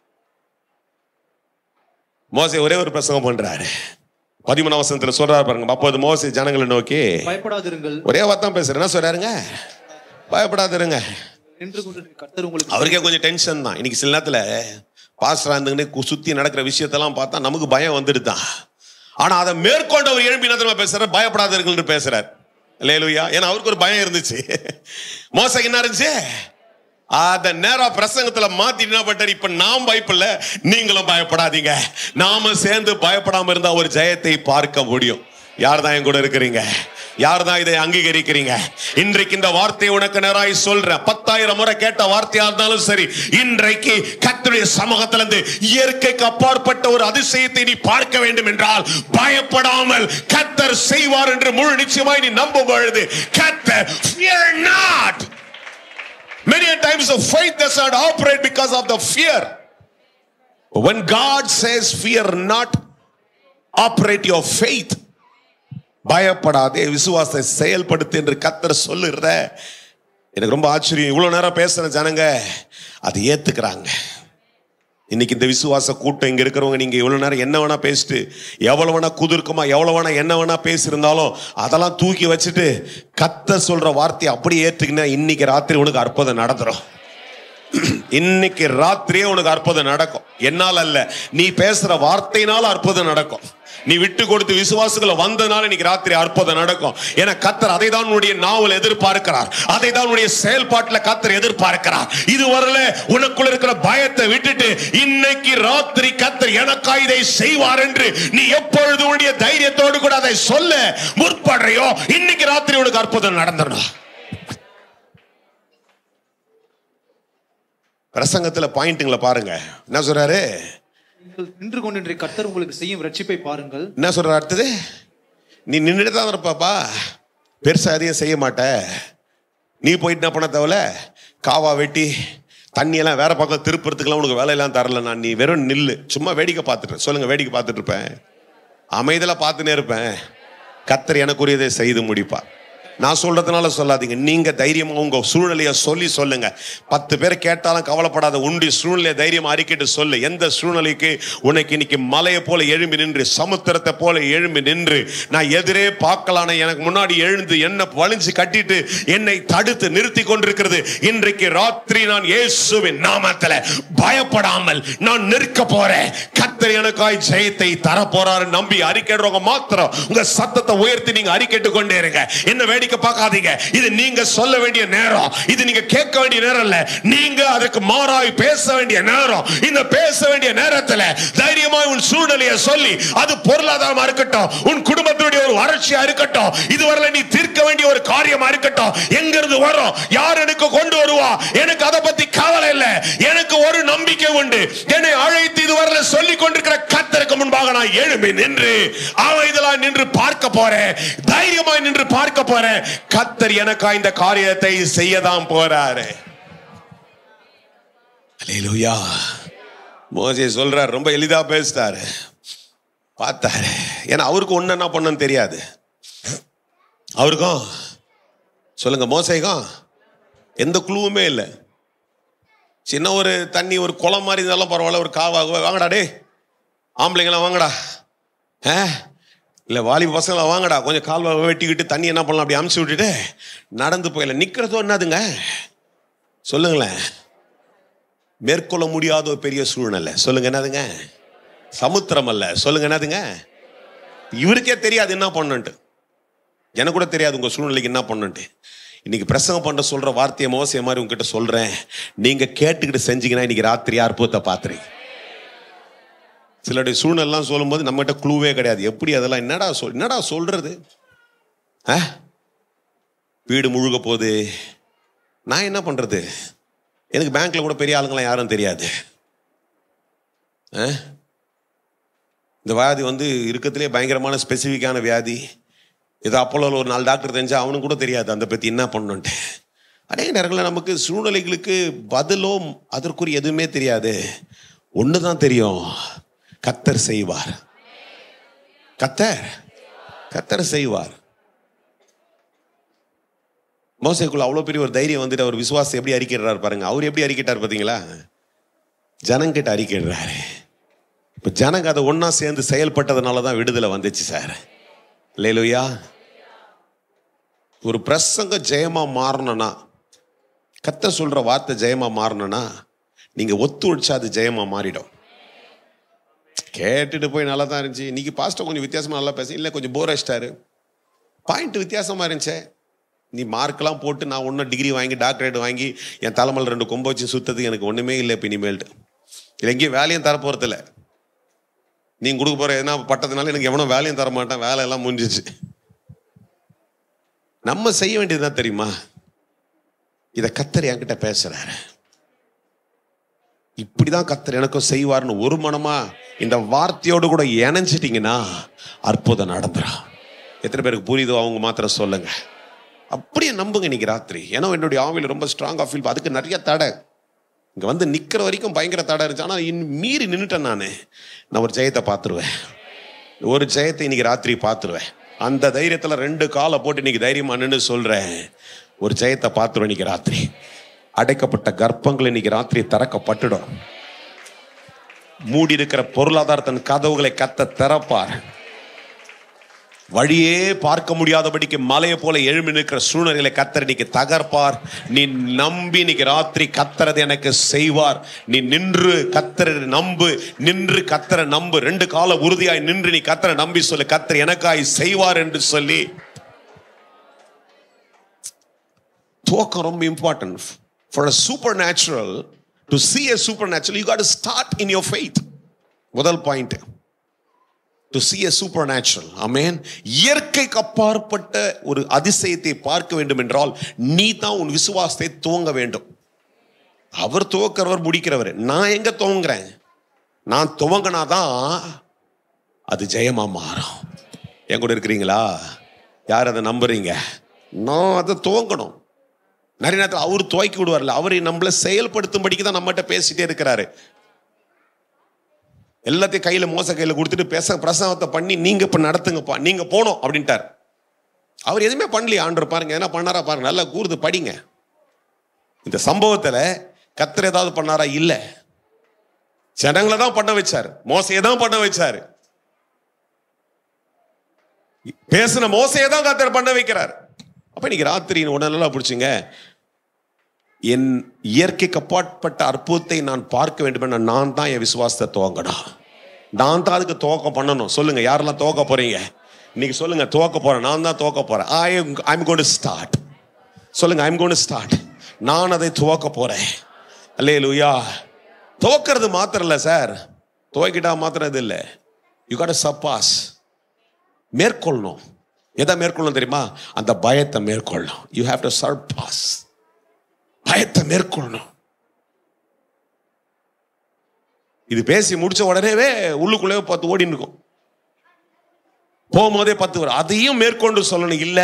S1: மோசே ஒரே ஒரு பிரசங்கம் பண்றாரு பதிமூணாம் வசனத்துல சொல்றாரு பாருங்க அப்போது மோசே ஜனங்களை நோக்கி
S2: பயப்படாதிருங்கள்
S1: ஒரே வார்த்தை பேசுறேன் என்ன சொல்றாருங்க பயப்படாதிருங்க
S2: நின்று கொண்டு கர்த்தர் உங்களுக்கு
S1: அவருக்கே கொஞ்சம் டென்ஷன் தான் இன்னைக்கு சில நேரத்துல பாஸ்டரா இருந்துக்கிட்டு சுத்தி நடக்கிற விஷயத்தெல்லாம் பார்த்தா நமக்கு பயம் வந்துடுதான் ஆனா அதை மேற்கொண்டு அவர் எழுப்பி என்ன தெரியுமா பேசுறாரு பயப்படாதீர்கள் பேசுறாரு லேலுயா ஏன்னா அவருக்கு ஒரு பயம் இருந்துச்சு மோசம் என்ன இருந்துச்சு அத நேரம் பிரசங்கத்துல மாத்திட்டு என்ன பண்ணிட்டாரு இப்ப நாம் பயப்படல நீங்களும் பயப்படாதீங்க நாம சேர்ந்து பயப்படாம இருந்தா ஒரு ஜெயத்தை பார்க்க முடியும் யார் தான் என் கூட இருக்கிறீங்க யார் தான் இதை அங்கீகரிக்கிறீங்க இன்றைக்கு இந்த வார்த்தையை உனக்கு நேராய் சொல்றேன் பத்தாயிரம் முறை கேட்ட வார்த்தையா இருந்தாலும் சரி இன்றைக்கு கர்த்தருடைய சமூகத்துல இருந்து இயற்கைக்கு அப்பாற்பட்ட ஒரு அதிசயத்தை நீ பார்க்க வேண்டும் என்றால் பயப்படாமல் கத்தர் செய்வார் என்று முழு நிச்சயமாய் நீ நம்பும் பொழுது கத்தர் fear not Many a times the faith does not operate because of the fear. When God says, Fear not, operate your faith. பயப்படாதே விசுவாசத்தை செயல்படுத்து என்று கத்தர் சொல்லுற எனக்கு ரொம்ப ஆச்சரியம் இவ்வளவு நேரம் பேசுற ஜனங்க அதை ஏத்துக்கிறாங்க இன்னைக்கு இந்த விசுவாச கூட்டம் இங்க இருக்கிறவங்க நீங்க இவ்வளவு நேரம் என்ன வேணா பேசிட்டு எவ்வளவு வேணா குதிர்க்குமா எவ்வளவு வேணா என்ன வேணா பேசியிருந்தாலும் அதெல்லாம் தூக்கி வச்சுட்டு கத்த சொல்ற வார்த்தையை அப்படியே ஏத்துக்கினா இன்னைக்கு ராத்திரி உனக்கு அற்புதம் நடந்துரும் இன்னைக்கு ராத்திரியே உனக்கு அற்புதம் நடக்கும் என்னால் அல்ல நீ பேசுற வார்த்தையினால அற்புதம் நடக்கும் நீ விட்டு கொடுத்து விசுவாசங்களை வந்தனால இன்னைக்கு ராத்திரி அற்புதம் நடக்கும் ஏன்னா கத்தர் அதை தான் உன்னுடைய நாவல் எதிர்பார்க்கிறார் அதை தான் உன்னுடைய செயல்பாட்டுல கத்தர் எதிர்பார்க்கிறார் இது வரல உனக்குள்ள இருக்கிற பயத்தை விட்டுட்டு இன்னைக்கு ராத்திரி கத்தர் எனக்கா இதை செய்வார் என்று நீ எப்பொழுது உன்னுடைய தைரியத்தோடு கூட அதை சொல்ல முற்படுறையோ இன்னைக்கு ராத்திரி உனக்கு அற்புதம் நடந்துடணும் பிரசங்கத்துல பாயிண்ட்டுங்களை பாருங்க என்ன சொல்றாரு
S2: நீங்கள் நின்று கொண்டு இன்றைய கர்த்தர் உங்களுக்கு செய்யும் ரட்சிப்பை பாருங்கள்
S1: என்ன சொல்ற அடுத்தது நீ நின்றுட்டு தான் இருப்பாப்பா பெருசா அதிகம் செய்ய மாட்ட நீ போயிட்டு என்ன பண்ண தேவையில்ல காவா வெட்டி தண்ணியெல்லாம் வேற பக்கம் திருப்புறதுக்குலாம் உனக்கு வேலையெல்லாம் தரல நான் நீ வெறும் நில்லு சும்மா வேடிக்கை பார்த்துட்டு சொல்லுங்க வேடிக்கை பார்த்துட்டு இருப்பேன் அமைதியில் பார்த்துனே இருப்பேன் கத்தர் எனக்குரியதை செய்து முடிப்பார் நான் சொல்றதுனால சொல்லாதீங்க நீங்க தைரியமா உங்க சூழ்நிலையை சொல்லி சொல்லுங்க பத்து பேர் கேட்டாலும் கவலைப்படாத உண்டி சூழ்நிலையை தைரியமா அறிக்கிட்டு சொல்லு எந்த சூழ்நிலைக்கு உனக்கு இன்னைக்கு மலையை போல எழும்பி நின்று சமுத்திரத்தை போல எழும்பி நின்று நான் எதிரே பார்க்கலான எனக்கு முன்னாடி எழுந்து என்ன வலிஞ்சு கட்டிட்டு என்னை தடுத்து நிறுத்தி கொண்டிருக்கிறது இன்றைக்கு ராத்திரி நான் இயேசுவின் நாமத்துல பயப்படாமல் நான் நிற்க போறேன் கத்தர் எனக்காய் ஜெயத்தை தர போறாரு நம்பி அறிக்கைறவங்க மாத்திரம் உங்க சத்தத்தை உயர்த்தி நீங்க அறிக்கைட்டு கொண்டே இருங்க என்ன வேடிக்கை பார்க்காதீங்க இது நீங்க சொல்ல வேண்டிய நேரம் இது நீங்க கேட்க வேண்டிய நேரம் இல்ல நீங்க அதுக்கு மாறாய் பேச வேண்டிய நேரம் இந்த பேச வேண்டிய நேரத்துல தைரியமாய் உன் சூழ்நிலையை சொல்லி அது பொருளாதாரமா இருக்கட்டும் உன் குடும்பத்தினுடைய ஒரு வறட்சியா இருக்கட்டும் இதுவரை நீ தீர்க்க வேண்டிய ஒரு காரியமா இருக்கட்டும் எங்க இருந்து வரும் யார் எனக்கு கொண்டு வருவா எனக்கு அதை பத்தி கவலை இல்லை எனக்கு ஒரு நம்பிக்கை உண்டு என்னை அழைத்து இதுவரை சொல்லி கொண்டிருக்கிற கத்தருக்கு முன்பாக நான் எழும்பி நின்று அவன் இதெல்லாம் நின்று பார்க்க போறேன் தைரியமாய் நின்று பார்க்க போறேன் கத்தர் எனக்கா இந்த காரியத்தை செய்யதான் போறாரு அல்லேலூயா மோசே சொல்றார் ரொம்ப எளிதா பேசிட்டாரு பார்த்தாரு ஏன்னா அவருக்கு ஒண்ணு என்ன பண்ணன்னு தெரியாது அவருக்கும் சொல்லுங்க மோசைக்கும் எந்த குழுவுமே இல்லை சின்ன ஒரு தண்ணி ஒரு குளம் மாதிரி இருந்தாலும் பரவாயில்ல ஒரு காவா வாங்கடா டே ஆம்பளைங்களாம் வாங்கடா ஆ இல்லை வாலிப பசங்களாம் வாங்கடா கொஞ்சம் கால்வா வெட்டிக்கிட்டு தண்ணி என்ன பண்ணலாம் அப்படி அமுச்சு விட்டுட்டு நடந்து போயிடல நிற்கிறதோ என்னதுங்க சொல்லுங்களேன் மேற்கொள்ள முடியாத ஒரு பெரிய சூழ்நிலை சொல்லுங்க என்னதுங்க சமுத்திரம் அல்ல சொல்லுங்க என்னதுங்க இவருக்கே தெரியாது என்ன பண்ணுன்ட்டு எனக்கு கூட தெரியாது உங்க சூழ்நிலைக்கு என்ன பண்ணுன்ட்டு இன்னைக்கு பிரசங்கம் பண்ண சொல்ற வார்த்தையை மோசைய மாதிரி உங்ககிட்ட சொல்றேன் நீங்க கேட்டுக்கிட்டு செஞ்சீங்கன்னா இன்னைக்கு ராத்திரி அற்புதத்தை பாத்துறீங்க சிலருடைய சூழ்நிலாம் சொல்லும்போது நம்மகிட்ட க்ளூவே கிடையாது எப்படி அதெல்லாம் என்னடா சொல் என்னடா சொல்றது ஆ வீடு முழுக போகுது நான் என்ன பண்றது எனக்கு பேங்க்ல கூட பெரிய ஆளுங்களாம் யாரும் தெரியாது ஆ? இந்த வியாதி வந்து இருக்கிறதுலே பயங்கரமான ஸ்பெசிஃபிக்கான வியாதி இது அப்போலோவில் ஒரு நாலு டாக்டர் தெரிஞ்சா அவனுக்கு கூட தெரியாது அந்த பற்றி என்ன பண்ணணுன்ட்டு அநேக நேரங்களில் நமக்கு சூழ்நிலைகளுக்கு பதிலோ அதற்குரிய எதுவுமே தெரியாது ஒன்று தான் தெரியும் கத்தர் செய்வார் கத்தர் கத்தர் செய்வார் மோசைக்குள்ள அவ்வளோ பெரிய ஒரு தைரியம் வந்துட்டு அவர் விசுவாசம் எப்படி அறிக்கிறார் பாருங்க அவர் எப்படி அறிக்கிட்டார் பார்த்தீங்களா ஜனங்கிட்ட அறிக்கிடுறாரு இப்போ ஜனங்க அதை ஒன்றா சேர்ந்து செயல்பட்டதுனால தான் விடுதலை வந்துச்சு சார் லேலுயா ஒரு பிரசங்க ஜெயமா மாறணும்னா கத்த சொல்ற வார்த்தை ஜெயமா மாறணும்னா நீங்க ஒத்துழைச்சா அது ஜெயமா மாறிடும் கேட்டுட்டு போய் நல்லா தான் இருந்துச்சு இன்னைக்கு பாஸ்டர் கொஞ்சம் வித்தியாசமா நல்லா பேச இல்லை கொஞ்சம் போர் அடிச்சிட்டாரு பாயிண்ட் வித்தியாசமா இருந்துச்சே நீ மார்க்லாம் போட்டு நான் ஒன்றும் டிகிரி வாங்கி டாக்டரேட் வாங்கி என் தலைமையில் ரெண்டு கொம்பு வச்சு சுத்ததுக்கு எனக்கு ஒன்றுமே இல்லை இப்போ இனிமேல்ட்டு இல்லை எங்கேயும் வேலையும் தர போகிறதில்ல நீங்க கொடுக்க போற எதனா பட்டதுனால எனக்கு எவனும் வேலையும் தர மாட்டான் வேலை எல்லாம் முடிஞ்சிச்சு நம்ம செய்ய வேண்டியதுதான் தெரியுமா இத கத்தர் என்கிட்ட பேசுறாரு இப்படிதான் கத்தர் எனக்கும் செய்வார்னு ஒரு மனமா இந்த வார்த்தையோடு கூட இணைஞ்சிட்டீங்கன்னா அற்புதம் நடந்துரும் எத்தனை பேருக்கு புரியுதோ அவங்க மாத்திரம் சொல்லுங்க அப்படியே நம்புங்க இன்னைக்கு ராத்திரி ஏன்னா என்னுடைய ஆவியில் ரொம்ப ஸ்ட்ராங்காக ஃபீல் அதுக்கு நிறைய தடை இங்கே வந்து நிற்கிற வரைக்கும் பயங்கர தடை இருந்துச்சு ஆனால் இன் மீறி நின்றுட்டேன் நான் நான் ஒரு ஜெயத்தை பார்த்துருவேன் ஒரு ஜெயத்தை இன்னைக்கு ராத்திரி பார்த்துருவேன் அந்த தைரியத்தில் ரெண்டு காலை போட்டு இன்னைக்கு தைரியமா நின்று சொல்கிறேன் ஒரு ஜெயத்தை பார்த்துருவேன் இன்னைக்கு ராத்திரி அடைக்கப்பட்ட கர்ப்பங்கள் இன்னைக்கு ராத்திரி திறக்கப்பட்டுடும் மூடி இருக்கிற பொருளாதாரத்தின் கதவுகளை கத்த திறப்பார் வழியே பார்க்க முடியாதபடிக்கு மலையை போல எழும்பி நிற்கிற சூழ்நிலைகளை கத்தர் இன்னைக்கு தகர்ப்பார் நீ நம்பி இன்னைக்கு ராத்திரி கத்தரது எனக்கு செய்வார் நீ நின்று கத்தரை நம்பு நின்று கத்தரை நம்பு ரெண்டு கால உறுதியாய் நின்று நீ கத்தரை நம்பி சொல்லு கத்தர் எனக்காய் செய்வார் என்று சொல்லி துவக்கம் ரொம்ப important for a supernatural to see a supernatural you got start in your faith முதல் point to see a supernatural amen இயற்கைக்கு அப்பாற்பட்ட ஒரு அதிசயத்தை பார்க்க வேண்டும் என்றால் நீ தான் உன் விசுவாசத்தை துவங்க வேண்டும் அவர் துவக்கிறவர் முடிக்கிறவர் நான் எங்க துவங்குறேன் நான் துவங்கினாதான் அது ஜெயமா மாறும் என் கூட இருக்கிறீங்களா யார் அதை நம்புறீங்க நான் அதை துவங்கணும் நிறைய நேரத்தில் அவர் துவக்கி விடுவார்ல அவர் நம்மளை செயல்படுத்தும்படிக்கு தான் நம்மகிட்ட பேசிட்டே இருக்கிறாரு எல்லாத்தையும் கையில மோச கையில கொடுத்துட்டு பேச பிரசவத்தை பண்ணி நீங்க இப்ப நடத்துங்கப்பா நீங்க போனோம் அப்படின்ட்டார் அவர் எதுவுமே பண்ணலையே ஆண்டர் பாருங்க என்ன பண்ணாரா பாருங்க நல்லா கூர்ந்து படிங்க இந்த சம்பவத்துல கத்தர் ஏதாவது பண்ணாரா இல்ல ஜனங்களை தான் பண்ண வச்சார் மோசையை தான் பண்ண வச்சாரு பேசின மோசையை தான் கத்தர் பண்ண வைக்கிறார் அப்ப இன்னைக்கு ராத்திரி உடனே நல்லா பிடிச்சிங்க என் இயற்கைக்கு அப்பாற்பட்ட அற்புதத்தை நான் பார்க்க வேண்டும் நான் தான் என் விசுவாசத்தை துவங்கணும் நான் தான் அதுக்கு துவக்க பண்ணணும் சொல்லுங்க யாரெல்லாம் துவக்க போறீங்க இன்னைக்கு சொல்லுங்க துவக்க போறேன் நான் தான் துவக்க போறேன் ஐ ஐம் கோன் ஸ்டார்ட் சொல்லுங்க ஐம் கோன் ஸ்டார்ட் நான் அதை துவக்க போறேன் அல்லே லூயா துவக்கிறது மாத்திரம் இல்லை சார் துவக்கிட்டா மாத்திரம் இது இல்லை யூ காட் சப்பாஸ் மேற்கொள்ளணும் எதை மேற்கொள்ளணும் தெரியுமா அந்த பயத்தை மேற்கொள்ளணும் யூ ஹேவ் டு சர்பாஸ் பயத்தை மேற்கொள்ளணும் இது பேசி முடிச்ச உடனேவே உள்ளுக்குள்ளே பத்து ஓடி இருக்கும் போகும்போதே பத்து வரும் அதையும் மேற்கொண்டு சொல்லணும் இல்ல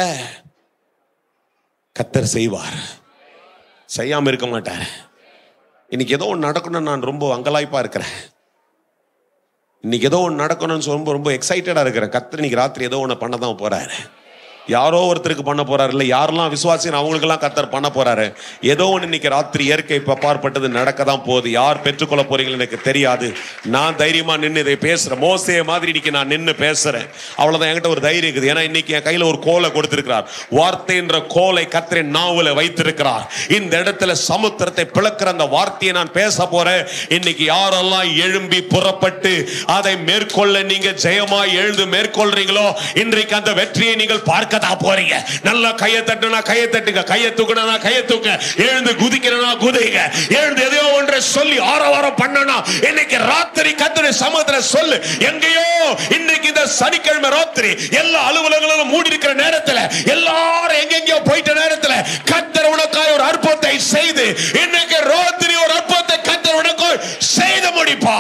S1: கத்தர் செய்வார் செய்யாம இருக்க மாட்டார் இன்னைக்கு ஏதோ ஒன்று நடக்கணும்னு நான் ரொம்ப அங்கலாய்ப்பா இருக்கிறேன் இன்னைக்கு ஏதோ ஒன்று நடக்கணும்னு ரொம்ப ரொம்ப எக்ஸைட்டடா இருக்கிறேன் கத்தர் இன்னைக்கு ராத்திரி ஏதோ ஒன்று பண்ண தான் போறாரு யாரோ ஒருத்தருக்கு பண்ண போறாரு இல்ல யாரெல்லாம் விசுவாசி அவங்களுக்கெல்லாம் கத்தர் பண்ண போறாரு ஏதோ ஒன்று இன்னைக்கு ராத்திரி இயற்கை பார்ப்பட்டது நடக்க தான் போகுது யார் பெற்றுக்கொள்ள போறீங்கன்னு எனக்கு தெரியாது நான் தைரியமா நின்று இதை பேசுறேன் மோசைய மாதிரி இன்னைக்கு நான் நின்று பேசுறேன் அவ்வளவுதான் என்கிட்ட ஒரு தைரியம் இருக்குது ஏன்னா இன்னைக்கு என் கையில ஒரு கோலை கொடுத்திருக்கிறார் வார்த்தை என்ற கோலை கத்திரின் நாவல வைத்திருக்கிறார் இந்த இடத்துல சமுத்திரத்தை பிளக்கிற அந்த வார்த்தையை நான் பேச போறேன் இன்னைக்கு யாரெல்லாம் எழும்பி புறப்பட்டு அதை மேற்கொள்ள நீங்க ஜெயமாய் எழுந்து மேற்கொள்றீங்களோ இன்றைக்கு அந்த வெற்றியை நீங்கள் பார்க்க தான் போறீங்க நல்லா கையை தட்டுனா கையை தட்டுங்க கையை தூக்குனா கையை தூக்க எழுந்து குதிக்கிறனா குதிங்க எழுந்து எதையோ ஒன்றை சொல்லி ஆரவாரம் பண்ணனா இன்னைக்கு ராத்திரி கத்திர சமுத்திர சொல்லு எங்கேயோ இன்னைக்கு இந்த சனிக்கிழமை ராத்திரி எல்லா அலுவலகங்களும் மூடி இருக்கிற நேரத்துல எல்லாரும் எங்கெங்கயோ போயிட்ட நேரத்துல கத்தர் உனக்காய் ஒரு அற்புதத்தை செய்து இன்னைக்கு ராத்திரி ஒரு அற்புதத்தை கத்தர் உனக்காய் செய்து முடிப்பா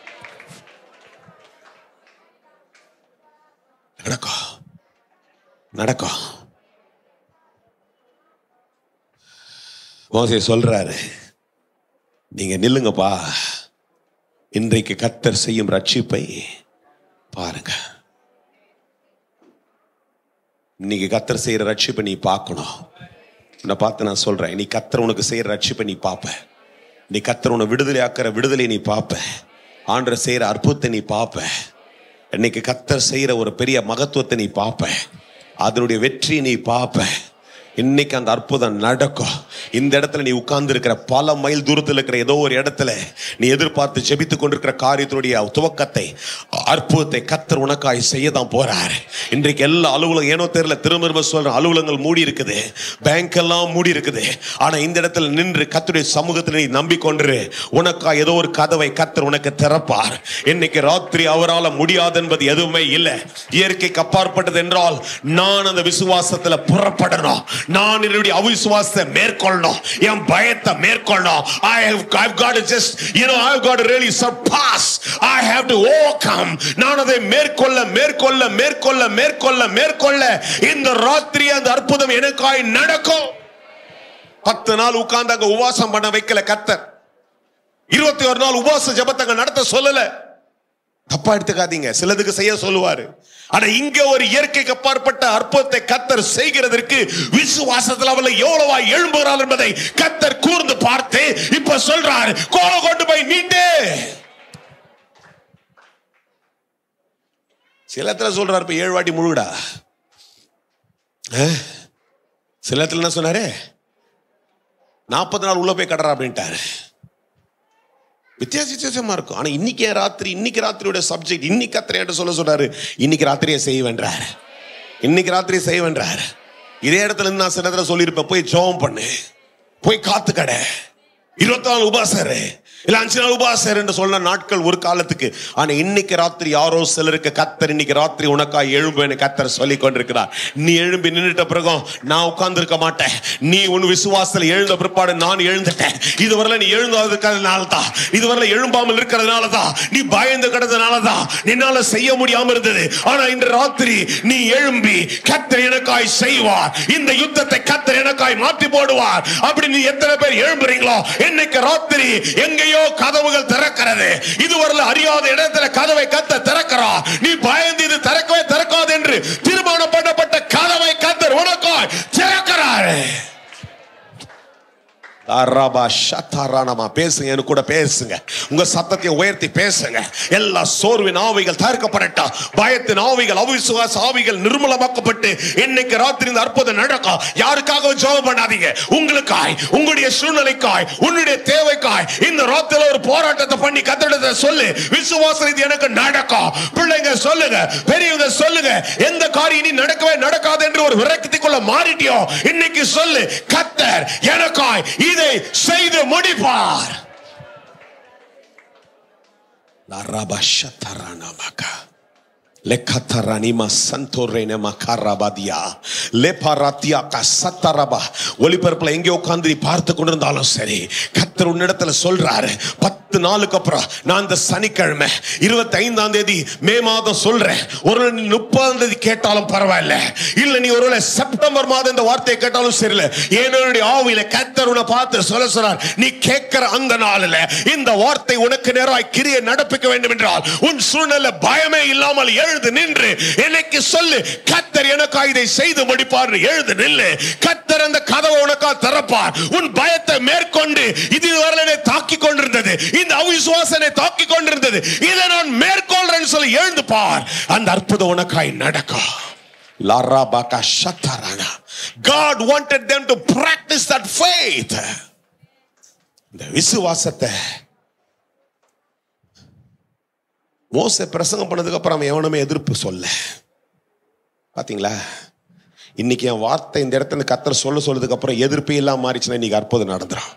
S1: நடக்கும் நடக்கும் மோசே சொல்றாரு நீங்க நில்லுங்கப்பா இன்றைக்கு கத்தர் செய்யும் ரட்சிப்பை பாருங்க இன்னைக்கு கத்தர் செய்யற ரட்சிப்பை நீ பார்க்கணும் உன்னை பார்த்து நான் சொல்றேன் நீ கத்தர் உனக்கு செய்யற ரட்சிப்பை நீ பார்ப்ப நீ கத்தர் உன்னை விடுதலை ஆக்கிற விடுதலை நீ பார்ப்ப ஆண்டர் செய்யற அற்புதத்தை நீ பார்ப்ப இன்னைக்கு கத்தர் செய்யற ஒரு பெரிய மகத்துவத்தை நீ பார்ப்ப அதனுடைய வெற்றி நீ பார்ப்ப இன்னைக்கு அந்த அற்புதம் நடக்கும் இந்த இடத்துல நீ உட்கார்ந்து இருக்கிற பல மைல் தூரத்தில் இருக்கிற ஏதோ ஒரு இடத்துல நீ எதிர்பார்த்து ஜெபித்து கொண்டிருக்கிற காரியத்தினுடைய துவக்கத்தை அற்புதத்தை கத்தர் உனக்காய் செய்ய தான் போறாரு இன்றைக்கு எல்லா அலுவலகம் ஏனோ தெரியல திரும்ப திரும்ப சொல்றேன் அலுவலகங்கள் மூடி இருக்குது பேங்க் எல்லாம் மூடி இருக்குது ஆனா இந்த இடத்துல நின்று கத்தருடைய சமூகத்தில் நீ நம்பிக்கொண்டு உனக்காய் ஏதோ ஒரு கதவை கத்தர் உனக்கு திறப்பார் இன்னைக்கு ராத்திரி அவரால் முடியாது என்பது எதுவுமே இல்லை இயற்கைக்கு அப்பாற்பட்டது என்றால் நான் அந்த விசுவாசத்துல புறப்படணும் நான் என்னுடைய அவிசுவாசத்தை மேற்கொள்ளணும் என் பயத்தை மேற்கொள்ளணும் I have I've got to just you know I've got to really surpass I have to overcome நான் அதை மேற்கொள்ள மேற்கொள்ள மேற்கொள்ள மேற்கொள்ள மேற்கொள்ள இந்த ராத்திரி அந்த அற்புதம் எனக்காய் நடக்கும் பத்து நாள் உட்கார்ந்து அங்க உபவாசம் பண்ண வைக்கல கத்தர் இருபத்தி ஒரு நாள் உபவாச ஜபத்தை அங்க நடத்த சொல்லல தப்பா எடுத்துக்காதீங்க சிலதுக்கு செய்ய சொல்லுவாரு ஆனா இங்க ஒரு இயற்கைக்கு அப்பாற்பட்ட அற்புதத்தை கத்தர் செய்கிறதற்கு விசுவாசத்தில் அவளை எவ்வளவா எழும்புகிறாள் என்பதை கத்தர் கூர்ந்து பார்த்து இப்ப சொல்றாரு கோலை கொண்டு போய் நீட்டு சில இடத்துல சொல்றாரு இப்ப ஏழு வாட்டி முழுகுடா அஹ்? சில இடத்துல என்ன சொன்னாரு நாற்பது நாள் உள்ள போய் கடறா அப்படின்ட்டாரு வித்தியாச வித்தியாசமா இருக்கும் ஆனா இன்னைக்கு ராத்திரி இன்னைக்கு ராத்திரியோட சப்ஜெக்ட் இன்னைக்கு கத்திரையாட்ட சொல்ல சொல்றாரு இன்னைக்கு ராத்திரியே செய்வேன்றார் இன்னைக்கு ராத்திரி செய்வேன்றார் இதே இடத்துல இருந்து நான் சில இடத்துல சொல்லியிருப்பேன் போய் ஜோம் பண்ணு போய் காத்து கடை இருபத்தி நாலு உபாசரு இல்ல அஞ்சு நாள் உபாசர் என்று சொன்ன நாட்கள் ஒரு காலத்துக்கு ஆனா இன்னைக்கு ராத்திரி யாரோ சிலருக்கு கத்தர் இன்னைக்கு ராத்திரி உனக்கா எழும்புன்னு கத்தர் சொல்லி கொண்டிருக்கிறார் நீ எழும்பி நின்றுட்ட பிறகும் நான் உட்கார்ந்து இருக்க மாட்டேன் நீ உன் விசுவாசத்தில் எழுந்த பிற்பாடு நான் எழுந்துட்டேன் இதுவரை நீ எழுந்தாததுனால தான் இதுவரை எழும்பாமல் இருக்கிறதுனால தான் நீ பயந்து கிடந்ததுனால தான் என்னால செய்ய முடியாம இருந்தது ஆனா இன்று ராத்திரி நீ எழும்பி கத்தர் எனக்காய் செய்வார் இந்த யுத்தத்தை கத்தர் எனக்காய் மாற்றி போடுவார் அப்படி நீ எத்தனை பேர் எழும்புறீங்களோ இன்னைக்கு ராத்திரி எங்கேயோ கதவுகள் திறக்கிறது இதுவரை அறியாத இடத்துல கதவை கத்த திறக்கிறார் நீ பயந்து இது திறக்கவே திறக்காது என்று தீர்மானம் பண்ணப்பட்ட கதவை கத்தர் உனக்காய் திறக்கிறார் அரபா ஷத்தாரானமா பேசுங்க எனக்கு கூட பேசுங்க உங்க சத்தத்தை உயர்த்தி பேசுங்க எல்லா சோர்வின் ஆவிகள் தவிர்க்கப்படட்டும் பயத்தின் ஆவிகள் அவிசுவாச ஆவிகள் நிர்மூலமாக்கப்பட்டு இன்னைக்கு ராத்திரி இந்த அற்புதம் நடக்கும் யாருக்காக ஜெபம் பண்ணாதீங்க உங்களுக்காய் உங்களுடைய சூழ்நிலைக்காய் உன்னுடைய தேவைக்காய் இந்த ராத்திரில ஒரு போராட்டத்தை பண்ணி கத்தடத்தை சொல்லு விசுவாசம் இது எனக்கு நடக்கும் பிள்ளைங்க சொல்லுங்க பெரியவங்க சொல்லுங்க எந்த காரியம் இனி நடக்கவே நடக்காது என்று ஒரு விரக்திக்குள்ள மாறிட்டியோ இன்னைக்கு சொல்லு கத்தர் எனக்காய் இதை செய்து முடிப்பார் நரபஷதரணமக. லெக்கத்தரணிம சந்தோரேனம கரபதியா. லெபரத்தியாக்க சத்தரப. ஒளிபரப்புல எங்கே உட்கார்ந்து நீ பார்த்து கொண்டிருந்தாலும் சரி கத்தர் உன்னிடத்துல சொல்றாரு பத்து நாளுக்கு அப்புறம் நான் இந்த சனிக்கிழமை இருபத்தி ஐந்தாம் தேதி மே மாதம் சொல்றேன் ஒரு நீ முப்பதாம் தேதி கேட்டாலும் பரவாயில்ல இல்ல நீ ஒருவேளை செப்டம்பர் மாதம் இந்த வார்த்தையை கேட்டாலும் சரியில்ல ஏனோ என்னுடைய ஆவியில கத்தர் உன்னை பார்த்து சொல்ல சொன்னார் நீ கேட்கிற அந்த நாளில் இந்த வார்த்தை உனக்கு நேராய் கிரியை நடப்பிக்க வேண்டும் என்றால் உன் சூழ்நிலை பயமே இல்லாமல் எழுந்து நின்று எனக்கு சொல்லு கத்தர் எனக்காக இதை செய்து முடிப்பார் எழுந்து நில்லு கத்தர் அந்த கதவை உனக்கா திறப்பார் உன் பயத்தை மேற்கொண்டு இதுவரை என்னை தாக்கி கொண்டிருந்தது இந்த அவிசுவாசனை தாக்கி கொண்டிருந்தது இதை நான் மேற்கொள்றேன்னு சொல்லி எழுந்து பார் அந்த அற்புதம் உனக்காய் நடக்கும் லாராபாகா ஷத்தாரானா God wanted them to practice that faith இந்த விசுவாசத்தை மோச பிரசங்கம் பண்ணதுக்கு அப்புறம் அவன் எவனுமே எதிர்ப்பு சொல்ல பாத்தீங்களா இன்னைக்கு என் வார்த்தை இந்த இடத்துல இருந்து கத்தர் சொல்ல சொல்றதுக்கு அப்புறம் எதிர்ப்பே இல்லாம மாறிச்சுன்னா இன்னைக்கு அற்புதம் நடந்துரும்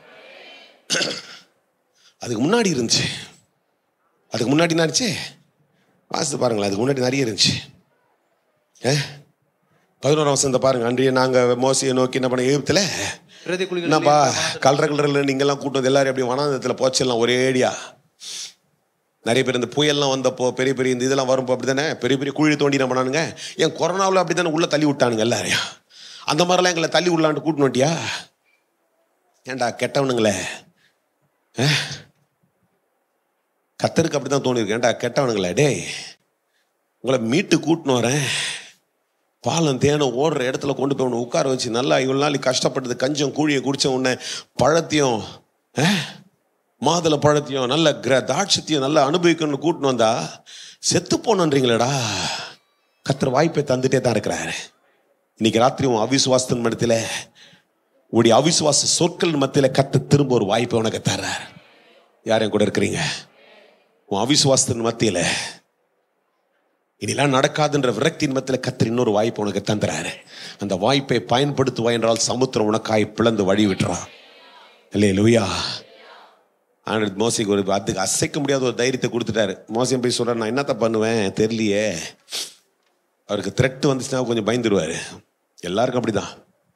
S1: அதுக்கு முன்னாடி இருந்துச்சு அதுக்கு முன்னாடி என்ன இருந்துச்சு வாசித்து பாருங்களேன் அதுக்கு முன்னாடி நிறைய இருந்துச்சு ஏ பதினோராம் வசந்த பாருங்க அன்றைய நாங்க மோசையை நோக்கி என்ன பண்ண எகிப்துல
S2: பிரதி குழிகள்
S1: என்னப்பா கல்ற கல்றல நீங்கெல்லாம் கூட்டு வந்து எல்லாரும் அப்படி வனாந்தத்தில் போச்செல்லாம் ஒரே ஏடியா நிறைய பேர் இந்த புயல்லாம் வந்தப்போ பெரிய பெரிய இந்த இதெல்லாம் வரும்போ அப்படி தானே பெரிய பெரிய குழி தோண்டி என்ன பண்ணானுங்க என் கொரோனாவில் அப்படி தானே உள்ளே தள்ளி விட்டானுங்க எல்லாரையும் அந்த மாதிரிலாம் எங்களை தள்ளி விடலான்ட்டு கூட்டு வந்துட்டியா ஏன்டா கெட்டவனுங்களே ஆ? கத்தருக்கு அப்படி தான் தோணிருக்கு ஏன்டா கெட்டவனுங்களே டேய் உங்களை மீட்டு கூட்டின்னு வரேன் பாலம் தேனும் ஓடுற இடத்துல கொண்டு போய் உன்னை உட்கார வச்சு நல்லா இவ்வளோ நாள் கஷ்டப்பட்டது கஞ்சம் கூழியை குடிச்ச உடனே பழத்தையும் ஆ? மாதுளை பழத்தையும் நல்ல கிர தாட்சத்தையும் நல்லா அனுபவிக்கணும்னு கூட்டின்னு வந்தா செத்து போனன்றீங்களேடா கத்தர் வாய்ப்பை தந்துட்டே தான் இருக்கிறாரு இன்னைக்கு ராத்திரி உன் அவிசுவாசத்தின் மத்தியில உடைய அவிசுவாச சொற்கள் மத்தியில கத்த திரும்ப ஒரு வாய்ப்பை உனக்கு தர்றார் யாரையும் கூட இருக்கிறீங்க உன் அவிசுவாசத்தின் மத்தியில இனிலாம் நடக்காதுன்ற விரக்தியின் மத்தியில கத்தர் இன்னொரு வாய்ப்பு உனக்கு தந்துறாரு அந்த வாய்ப்பை பயன்படுத்துவா என்றால் சமுத்திரம் உனக்காய் பிளந்து வழி விட்டுறான் இல்லையே லூயா ஆனால் மோசிக்கு ஒரு அதுக்கு அசைக்க முடியாத ஒரு தைரியத்தை கொடுத்துட்டாரு மோசியம் போய் சொல்றாரு நான் என்னத்த பண்ணுவேன் தெரியலையே அவருக்கு த்ரெட் வந்துச்சுன்னா கொஞ்சம் பயந்துருவாரு எல்லாருக்கும் அப்படிதான்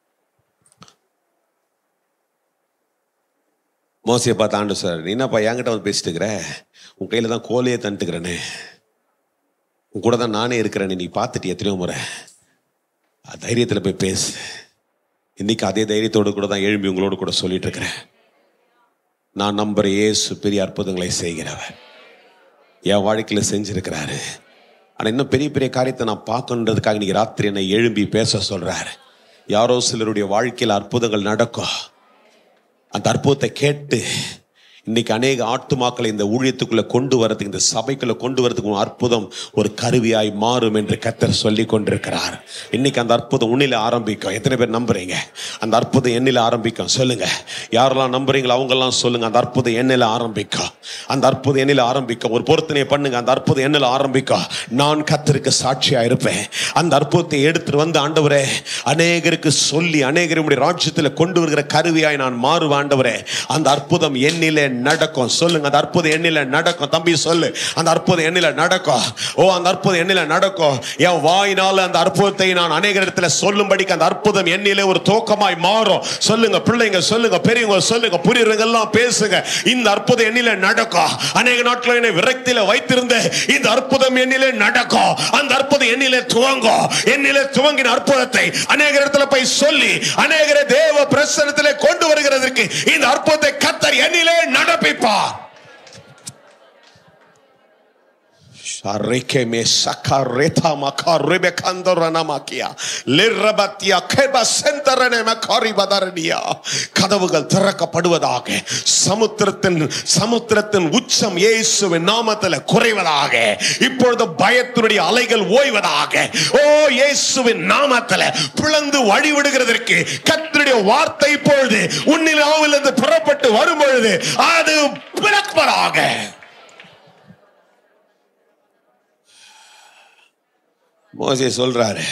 S1: மோசியை பார்த்து ஆண்டு சார் நீ என்னப்பா என்கிட்ட வந்து பேசிட்டு இருக்கிற உன் கையில தான் கோலையே தந்துட்டுக்கிறேனே உன் கூட தான் நானே இருக்கிறேன்னு நீ பார்த்துட்டு எத்தனையோ முறை அது தைரியத்தில் போய் பேசு இன்னைக்கு அதே தைரியத்தோடு கூட தான் எழும்பி உங்களோடு கூட சொல்லிட்டு இருக்கிறேன் நான் நம்புற இயேசு பெரிய அற்புதங்களை செய்கிறவர் என் வாழ்க்கையில் செஞ்சிருக்கிறாரு ஆனால் இன்னும் பெரிய பெரிய காரியத்தை நான் பார்க்கணுன்றதுக்காக இன்னைக்கு ராத்திரி என்னை எழும்பி பேச சொல்றாரு யாரோ சிலருடைய வாழ்க்கையில் அற்புதங்கள் நடக்கும் அந்த அற்புதத்தை கேட்டு இன்னைக்கு அநேக ஆத்துமாக்களை இந்த ஊழியத்துக்குள்ள கொண்டு வரதுக்கு இந்த சபைக்குள்ள கொண்டு வரதுக்கு ஒரு அற்புதம் ஒரு கருவியாய் மாறும் என்று கத்தர் சொல்லி கொண்டிருக்கிறார் இன்னைக்கு அந்த அற்புதம் உன்னில ஆரம்பிக்கும் எத்தனை பேர் நம்புறீங்க அந்த அற்புதம் என்னில ஆரம்பிக்கும் சொல்லுங்க யாரெல்லாம் நம்புறீங்களோ அவங்கெல்லாம் சொல்லுங்க அந்த அற்புதம் என்னில ஆரம்பிக்கும் அந்த அற்புதம் என்னில ஆரம்பிக்கும் ஒரு பொருத்தனையை பண்ணுங்க அந்த அற்புதம் என்னில ஆரம்பிக்கும் நான் கத்தருக்கு சாட்சியா இருப்பேன் அந்த அற்புதத்தை எடுத்துட்டு வந்து ஆண்டவரே அநேகருக்கு சொல்லி அநேகருடைய ராஜ்யத்தில் கொண்டு வருகிற கருவியாய் நான் மாறுவேன் ஆண்டவரே அந்த அற்புதம் என்னிலே நடக்கும் சொல்லுங்க அந்த அற்புத எண்ணில நடக்கும் தம்பி சொல்லு அந்த அற்புத எண்ணில நடக்கும் ஓ அந்த அற்புத எண்ணில நடக்கும் என் வாயினால அந்த அற்புதத்தை நான் அநேக இடத்துல சொல்லும்படிக்கு அந்த அற்புதம் எண்ணிலே ஒரு தோக்கமாய் மாறும் சொல்லுங்க பிள்ளைங்க சொல்லுங்க பெரியவங்க சொல்லுங்க புரியுறவங்க எல்லாம் பேசுங்க இந்த அற்புத எண்ணில நடக்கும் அநேக நாட்கள் என்னை விரக்தியில வைத்திருந்த இந்த அற்புதம் எண்ணிலே நடக்கும் அந்த அற்புதம் எண்ணிலே துவங்கும் எண்ணிலே துவங்கின அற்புதத்தை அநேக இடத்துல போய் சொல்லி அநேகரை தேவ பிரசனத்திலே கொண்டு வருகிறதற்கு இந்த அற்புதத்தை கத்தர் எண்ணிலே நடப்பிப்பார் Sharike me sakareta makaribe kandorana makia. Lirrabatia keba sentarene makari badarania. கதவுகள் திறக்கப்படுவதாக சமுத்திரத்தின் சமுத்திரத்தின் உச்சம் இயேசுவின் நாமத்தில் குறைவதாக இப்பொழுது பயத்தினுடைய அலைகள் ஓய்வதாக ஓ இயேசுவின் நாமத்தில் பிளந்து வழிவிடுகிறதற்கு கத்தருடைய வார்த்தை இப்பொழுது உன்னிலாவிலிருந்து புறப்பட்டு வரும் பொழுது அது பிளப்பதாக மோசே சொல்றாரு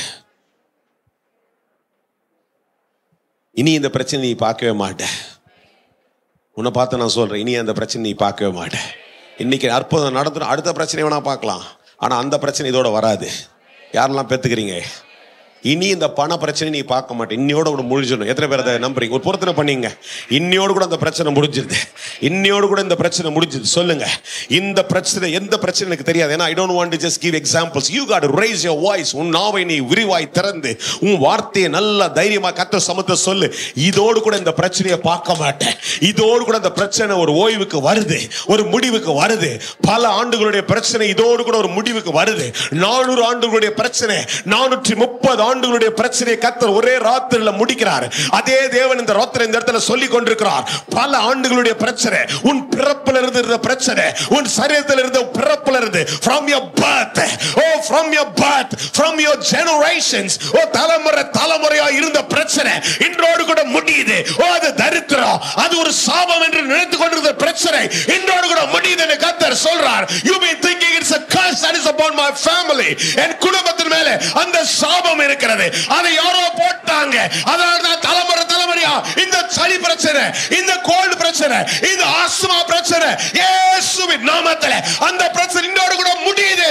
S1: இனி இந்த பிரச்சனை நீ பார்க்கவே மாட்ட உன்னை பார்த்து நான் சொல்றேன் இனி அந்த பிரச்சனை நீ பார்க்கவே மாட்ட இன்னைக்கு அற்புதம் நடந்துடும் அடுத்த பிரச்சனை வேணா பார்க்கலாம் ஆனா அந்த பிரச்சனை இதோட வராது யாரெல்லாம் பெத்துக்கிறீங்க இனி இந்த பண பிரச்சனை நீ பார்க்க மாட்டேன் இன்னியோட கூட முடிஞ்சிடும் எத்தனை பேர் அதை நம்புறீங்க ஒரு பொருத்தனை பண்ணீங்க இன்னியோடு கூட அந்த பிரச்சனை முடிஞ்சிருது இன்னியோடு கூட இந்த பிரச்சனை முடிஞ்சுது சொல்லுங்க இந்த பிரச்சனை எந்த பிரச்சனை எனக்கு தெரியாது ஏன்னா I don't want to just give examples you got raise your voice உன் நாவை நீ விரிவாய் திறந்து உன் வார்த்தையை நல்லா தைரியமா கத்த சமத்த சொல்லு இதோடு கூட இந்த பிரச்சனையை பார்க்க மாட்டேன் இதோடு கூட இந்த பிரச்சனை ஒரு ஓய்வுக்கு வருது ஒரு முடிவுக்கு வருது பல ஆண்டுகளுடைய பிரச்சனை இதோடு கூட ஒரு முடிவுக்கு வருது நானூறு ஆண்டுகளுடைய பிரச்சனை நானூற்றி முப்பது ஆண்டுகளுடைய பிரச்சனையை கத்தர் ஒரே ராத்திரில முடிக்கிறார் அதே தேவன் இந்த ராத்திரி இந்த இடத்துல சொல்லி கொண்டிருக்கிறார் பல ஆண்டுகளுடைய பிரச்சனை உன் பிறப்புல இருந்து இருந்த பிரச்சனை உன் சரீரத்தில் இருந்த பிறப்புல இருந்து from your birth O from your birth from your generations ஓ தலைமுறை தலைமுறையா இருந்த பிரச்சனை இன்றோடு கூட முடியுது ஓ அது தரித்திரம் அது ஒரு சாபம் என்று நினைத்து கொண்டிருந்த பிரச்சனை இன்றோடு கூட முடியுது என்று கத்தர் சொல்றார் you been thinking it's a curse that is upon my family என் குடும்பத்தின் மேலே அந்த சாபம் இருக்கிறது அதை யாரோ போட்டாங்க அதனால தான் தலைமுறை தலைமுறையா இந்த சளி பிரச்சனை இந்த கோல்டு பிரச்சனை இந்த ஆஸ்துமா பிரச்சனை இயேசுவின் நாமத்துல அந்த பிரச்சனை இன்னோடு கூட முடியுது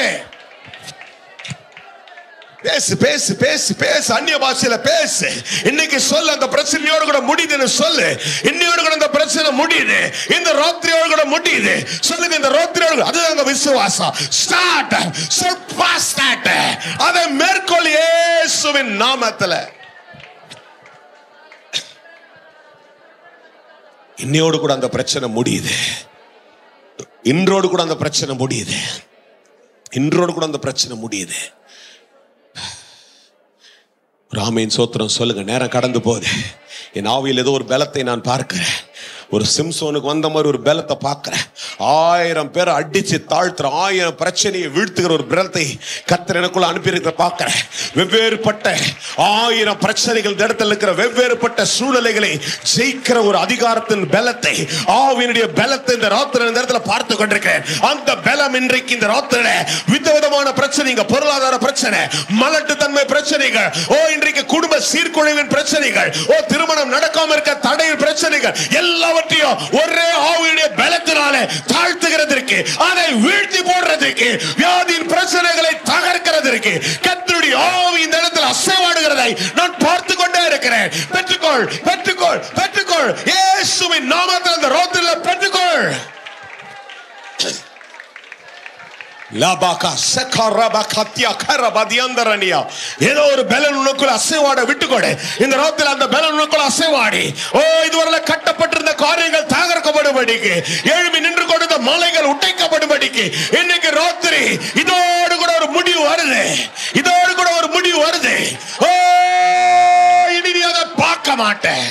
S1: பேசு பேசு பேசு பேசு அந்நிய பாஷையில பேசு இன்னைக்கு சொல்லு அந்த பிரச்சனையோடு கூட முடியுதுன்னு சொல்லு இன்னையோடு கூட இந்த பிரச்சனை முடியுது இந்த ராத்திரியோடு கூட முடியுது சொல்லுங்க இந்த ராத்திரியோடு அதுதாங்க விசுவாசம் ஸ்டார்ட் surpass that அதை மேற்கொள் இயேசுவின் நாமத்துல இன்னையோடு கூட அந்த பிரச்சனை முடியுது இன்றோடு கூட அந்த பிரச்சனை முடியுது இன்றோடு கூட அந்த பிரச்சனை முடியுது ராமேன் சோத்திரம் சொல்லுங்க நேரம் கடந்து போகுது என் ஆவியில் ஏதோ ஒரு பலத்தை நான் பார்க்கிறேன் ஒரு சிம்சோனுக்கு வந்த மாதிரி ஒரு பலத்தை பார்க்கிறேன் ஆயிரம் பேரை அடிச்சு தாழ்த்துற ஆயிரம் பிரச்சனையை வீழ்த்துகிற ஒரு பலத்தை கத்தர் எனக்குள்ள அனுப்பியிருக்கிற பார்க்கிறேன் வெவ்வேறுபட்ட ஆயிரம் பிரச்சனைகள் இந்த இடத்துல இருக்கிற வெவ்வேறுபட்ட சூழ்நிலைகளை ஜெயிக்கிற ஒரு அதிகாரத்தின் பலத்தை ஆவியினுடைய பலத்தை இந்த ராத்திரி இந்த இடத்துல பார்த்து கொண்டிருக்கிறேன் அந்த பலம் இன்றைக்கு இந்த ராத்திரில விதவிதமான பிரச்சனைங்க பொருளாதார பிரச்சனை மலட்டுத்தன்மை பிரச்சனைகள் ஓ இன்றைக்கு குடும்ப சீர்குலைவின் பிரச்சனைகள் ஓ திருமணம் நடக்காம இருக்க தடை பிரச்சனைகள் எல்லாவற்றையும் ஒரே ஆவியுடைய பலத்தினாலே தாழ்த்துகிறதற்கு அதை வீழ்த்தி போடுறதுக்கு வியாதியின் பிரச்சனைகளை தகர்க்கிறதற்கு கத்தருடைய ஆவி இந்த இடத்துல அசைவாடுகிறதை நான் பார்த்து கொண்டே இருக்கிறேன் பெற்றுக்கொள் பெற்றுக்கொள் பெற்றுக்கொள் இயேசுவின் நாமத்தில் அந்த ரோத்தில பெற்றுக்கொள் லாபாகா சக்கரபா கத்தியா கரபதியந்தரனியா ஏதோ ஒரு பலன் உனக்குள்ள அசைவாட விட்டுக்கொடு இந்த ராத்திரி அந்த பலன் உனக்குள்ள அசைவாடி ஓ இதுவரை கட்டப்பட்டிருந்த காரியங்கள் தகர்க்கப்படும்படிக்கு எழுப்பி நின்று கொடுத்த மலைகள் உடைக்கப்படும்படிக்கு இன்னைக்கு ராத்திரி இதோடு கூட ஒரு முடிவு வருது இதோடு கூட ஒரு முடிவு வருது ஓ இனி நீ அதை பார்க்க மாட்டேன்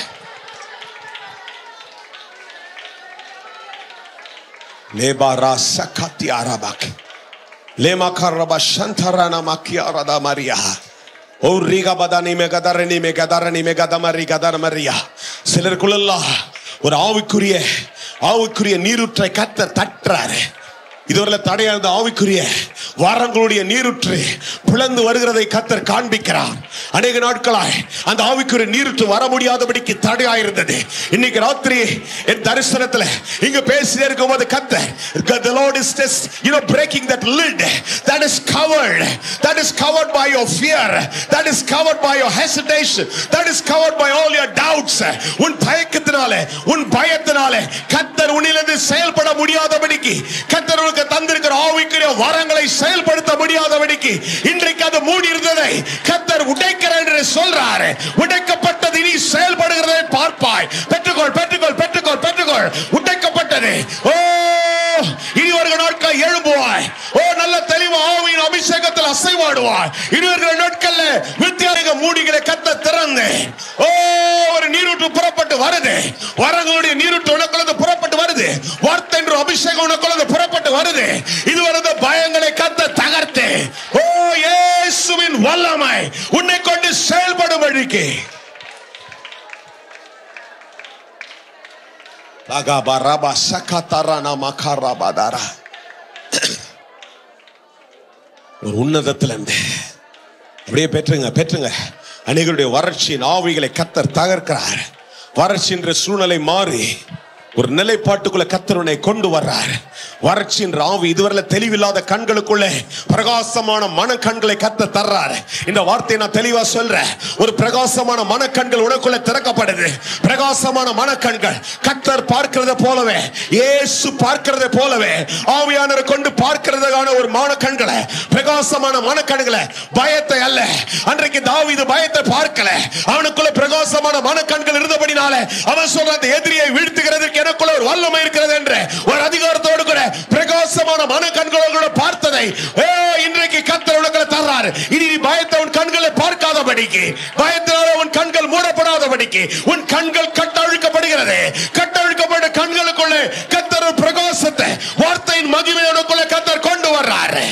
S1: Lebara sakati arabak. Lema karaba shantarana makiarada Maria. ஓ ரீகா பதானி மெகதரணி மெகதரணி மெகதமரி கதர மரியா சிலருக்குள்ளெல்லாம் ஒரு ஆவிக்குரிய ஆவிக்குரிய நீரூற்றை கத்த தட்டுறாரு இதுவரை தடையானது ஆவிக்குரிய வரங்களுடைய நீருற்று பிளந்து வருகிறதை கத்தர் காண்பிக்கிறார் அநேக நாட்களாய் அந்த ஆவிக்குரிய நீருற்று வர முடியாதபடிக்கு தடையாயிருந்தது இன்னைக்கு ராத்திரி என் தரிசனத்துல இங்க பேசிட்டே இருக்கும்போது கத்த the lord is just you know breaking that lid that is covered that is covered by your fear that is covered by your hesitation that is covered by all your doubts உன் தயக்கத்தினாலே உன் பயத்தினாலே கத்தர் உன்னிலிருந்து செயல்பட முடியாதபடிக்கு கத்தர் உனக்கு தந்திருக்கிற ஆவிக்குரிய வரங்களை செயல்படுத்த முடியாதபடிக்கு இன்றைக்கு அது மூடி இருந்ததை கத்தர் உடைக்கிறார் என்று சொல்றாரு உடைக்கப்பட்டது இனி செயல்படுகிறதை பார்ப்பாய் பெற்றுக்கொள் பெற்றுக்கொள் பெற்றுக்கொள் பெற்றுக்கொள் உடைக்கப்பட்டது ஓ இனி வருகிற நாட்கள் எழும்புவாய் ஓ நல்ல தெளிவு ஆவியின் அபிஷேகத்தில் அசைவாடுவாய் இனி வருகிற நாட்கள்ல வித்தியாச மூடிகளை கத்த திறந்து ஓ ஒரு நீரூற்று புறப்பட்டு வருது வரங்களுடைய நீரூற்று உனக்குள்ளது புறப்பட்டு வருது வார்த்தை என்ற அபிஷேகம் உனக்குள்ளது புறப்பட்டு வருது இது வருது பயங்களை கத்த தகர்த்து ஓ இயேசுவின் வல்லமை உன்னை கொண்டு செயல்படும் வழிக்கு லகாபரபா சகதரன மகரபதரா. ஒரு உன்னதத்துல இருந்து அப்படியே பெற்றுங்க பெற்றுங்க அநேகருடைய வறட்சியின் ஆவிகளை கத்தர் தகர்க்கிறார் வறட்சின்ற சூழ்நிலை மாறி ஒரு நிலைப்பாட்டுக்குள்ள கத்தருனை கொண்டு வர்றார் வறட்சியின் ஆவி இதுவரை தெளிவில்லாத கண்களுக்குள்ளே பிரகாசமான மன கண்களை கத்த தர்றார் இந்த வார்த்தையை நான் தெளிவா சொல்றேன் ஒரு பிரகாசமான மனக்கண்கள் உனக்குள்ள திறக்கப்படுது பிரகாசமான மனக்கண்கள் கத்தர் பார்க்கிறத போலவே இயேசு பார்க்கிறத போலவே ஆவியானவர் கொண்டு பார்க்கிறதுக்கான ஒரு மனக்கண்களை பிரகாசமான மனக்கண்களை பயத்தை அல்ல அன்றைக்கு தாவீது பயத்தை பார்க்கல அவனுக்குள்ள பிரகாசமான மனக்கண்கள் இருந்தபடினால அவன் சொல்ற அந்த எதிரியை வீழ்த்துகிறதற்கு எனக்குள்ள ஒரு வல்லமை இருக்கிறது என்று ஒரு அதிகாரத்தோடு கூட பிரகாசமான மனக்கண்களோடு கூட பார்த்ததை ஏ, இன்றைக்கு கத்தர் உனக்கு தர்றாரு இனி நீ பயத்தை உன் கண்களை பார்க்காதபடிக்கு பயத்தினால உன் கண்கள் மூடப்படாதபடிக்கு உன் கண்கள் கட்டழிக்கப்படுகிறது கட்டழிக்கப்பட்ட கண்களுக்குள்ளே கத்தர் ஒரு பிரகாசத்தை வார்த்தையின் மகிமை உனக்குள்ள கத்தர் கொண்டு வர்றாரு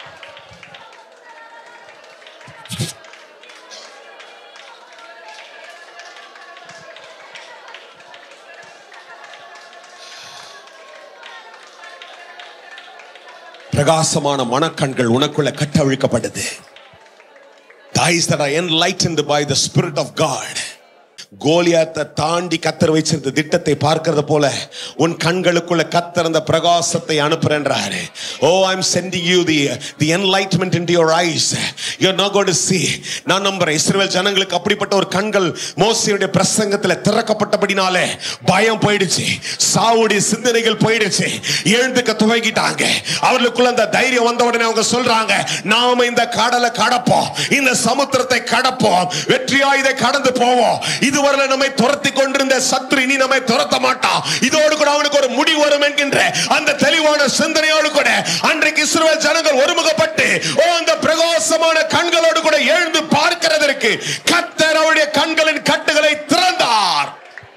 S1: பிரகாசமான மனக்கண்கள் உனக்குள்ள கட்டவிழ்க்கப்படுது The eyes that are enlightened by the Spirit of God. கோலியாத்தை தாண்டி கத்தர் வச்சிருந்த திட்டத்தை பார்க்கிறது போல உன் கண்களுக்குள்ள கத்தர் அந்த பிரகாசத்தை அனுப்புறேன்றாரு oh I'm sending you the the enlightenment in your eyes you are not got to see நான் நம்புறேன் இஸ்ரவேல் ஜனங்களுக்கு அப்படிப்பட்ட ஒரு கண்கள் மோசையுடைய பிரசங்கத்துல திறக்கப்பட்டபடினாலே பயம் போயிடுச்சு சாவுடைய சிந்தனைகள் போயிடுச்சு எழுந்துக்க துவங்கிட்டாங்க அவர்களுக்குள்ள அந்த தைரியம் வந்த உடனே அவங்க சொல்றாங்க நாம இந்த கடலை கடப்போம் இந்த சமுத்திரத்தை கடப்போம் வெற்றியா இதை கடந்து போவோம் இதுவரை நம்மை துரத்தி கொண்டிருந்த சத்ரு இனி நம்மை துரத்த மாட்டான் இதோடு கூட அவனுக்கு ஒரு முடிவு வரும் என்கின்ற அந்த தெளிவான சிந்தனையோடு கூட அன்றைக்கு இஸ்ரவேல் ஜனங்கள் ஒருமுகப்பட்டு ஓ அந்த பிரகாசமான கண்களோடு கூட எழுந்து பார்க்கிறதற்கு கத்தர் அவருடைய கண்களின் கட்டுகளை திறந்தார்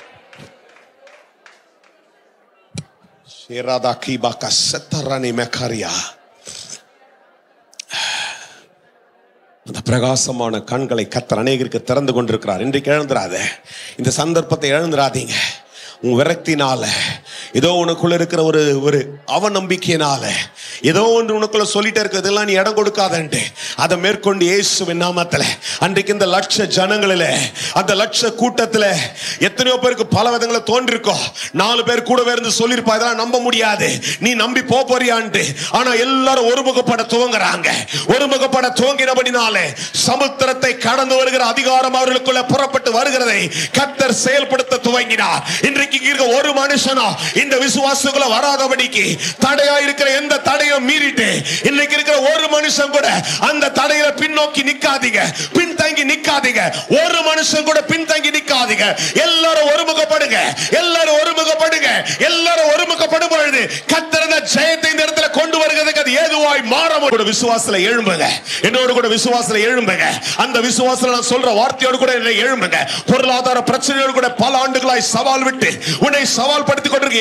S1: ஷேராதா கீபாக்கா செத்தரானி மெக்காரியா அந்த பிரகாசமான கண்களை கத்தர் அநேகருக்கு திறந்து கொண்டிருக்கிறார் இன்றைக்கு எழுந்துராத இந்த சந்தர்ப்பத்தை எழுந்துராதீங்க உன் விரக்தினால ஏதோ உனக்குள்ள இருக்கிற ஒரு ஒரு அவநம்பிக்கையினால ஏதோ ஒன்று உனக்குள்ள சொல்லிட்டே இருக்கு இதெல்லாம் நீ இடம் கொடுக்காதன்ட்டு அதை மேற்கொண்டு இயேசுவின் நாமத்துல அன்றைக்கு இந்த லட்ச ஜனங்களில அந்த லட்ச கூட்டத்துல எத்தனையோ பேருக்கு பல விதங்களை தோன்றிருக்கோம் நாலு பேர் கூடவே இருந்து சொல்லியிருப்பா இதெல்லாம் நம்ப முடியாது நீ நம்பி போ போறியான்ட்டு ஆனா எல்லாரும் ஒருமுகப்பட துவங்குறாங்க ஒருமுகப்பட துவங்கினபடினாலே சமுத்திரத்தை கடந்து வருகிற அதிகாரம் அவர்களுக்குள்ள புறப்பட்டு வருகிறதை கத்தர் செயல்படுத்த துவங்கினார் இன்றைக்கு இங்க இருக்க ஒரு மனுஷனா இந்த விசுவாசத்துக்குள்ள வராதபடிக்கு தடையா இருக்கிற எந்த தடையும் மீறிட்டு இன்னைக்கு இருக்கிற ஒரு மனுஷன் கூட அந்த தடையில பின்னோக்கி நிக்காதீங்க பின்தங்கி நிக்காதீங்க ஒரு மனுஷன் கூட பின்தங்கி நிக்காதீங்க எல்லாரும் ஒருமுகப்படுங்க எல்லாரும் ஒருமுகப்படுங்க எல்லாரும் ஒருமுகப்படும் பொழுது கத்திருந்த ஜெயத்தை இந்த இடத்துல கொண்டு வருகிறதுக்கு அது ஏதுவாய் மாற முடியும் விசுவாசத்துல எழும்புங்க என்னோடு கூட விசுவாசத்துல எழும்புங்க அந்த விசுவாசத்துல நான் சொல்ற வார்த்தையோடு கூட என்னை எழும்புங்க பொருளாதார பிரச்சனையோடு கூட பல ஆண்டுகளாய் சவால் விட்டு உன்னை சவால் படுத்திக் கொண்டிருக்க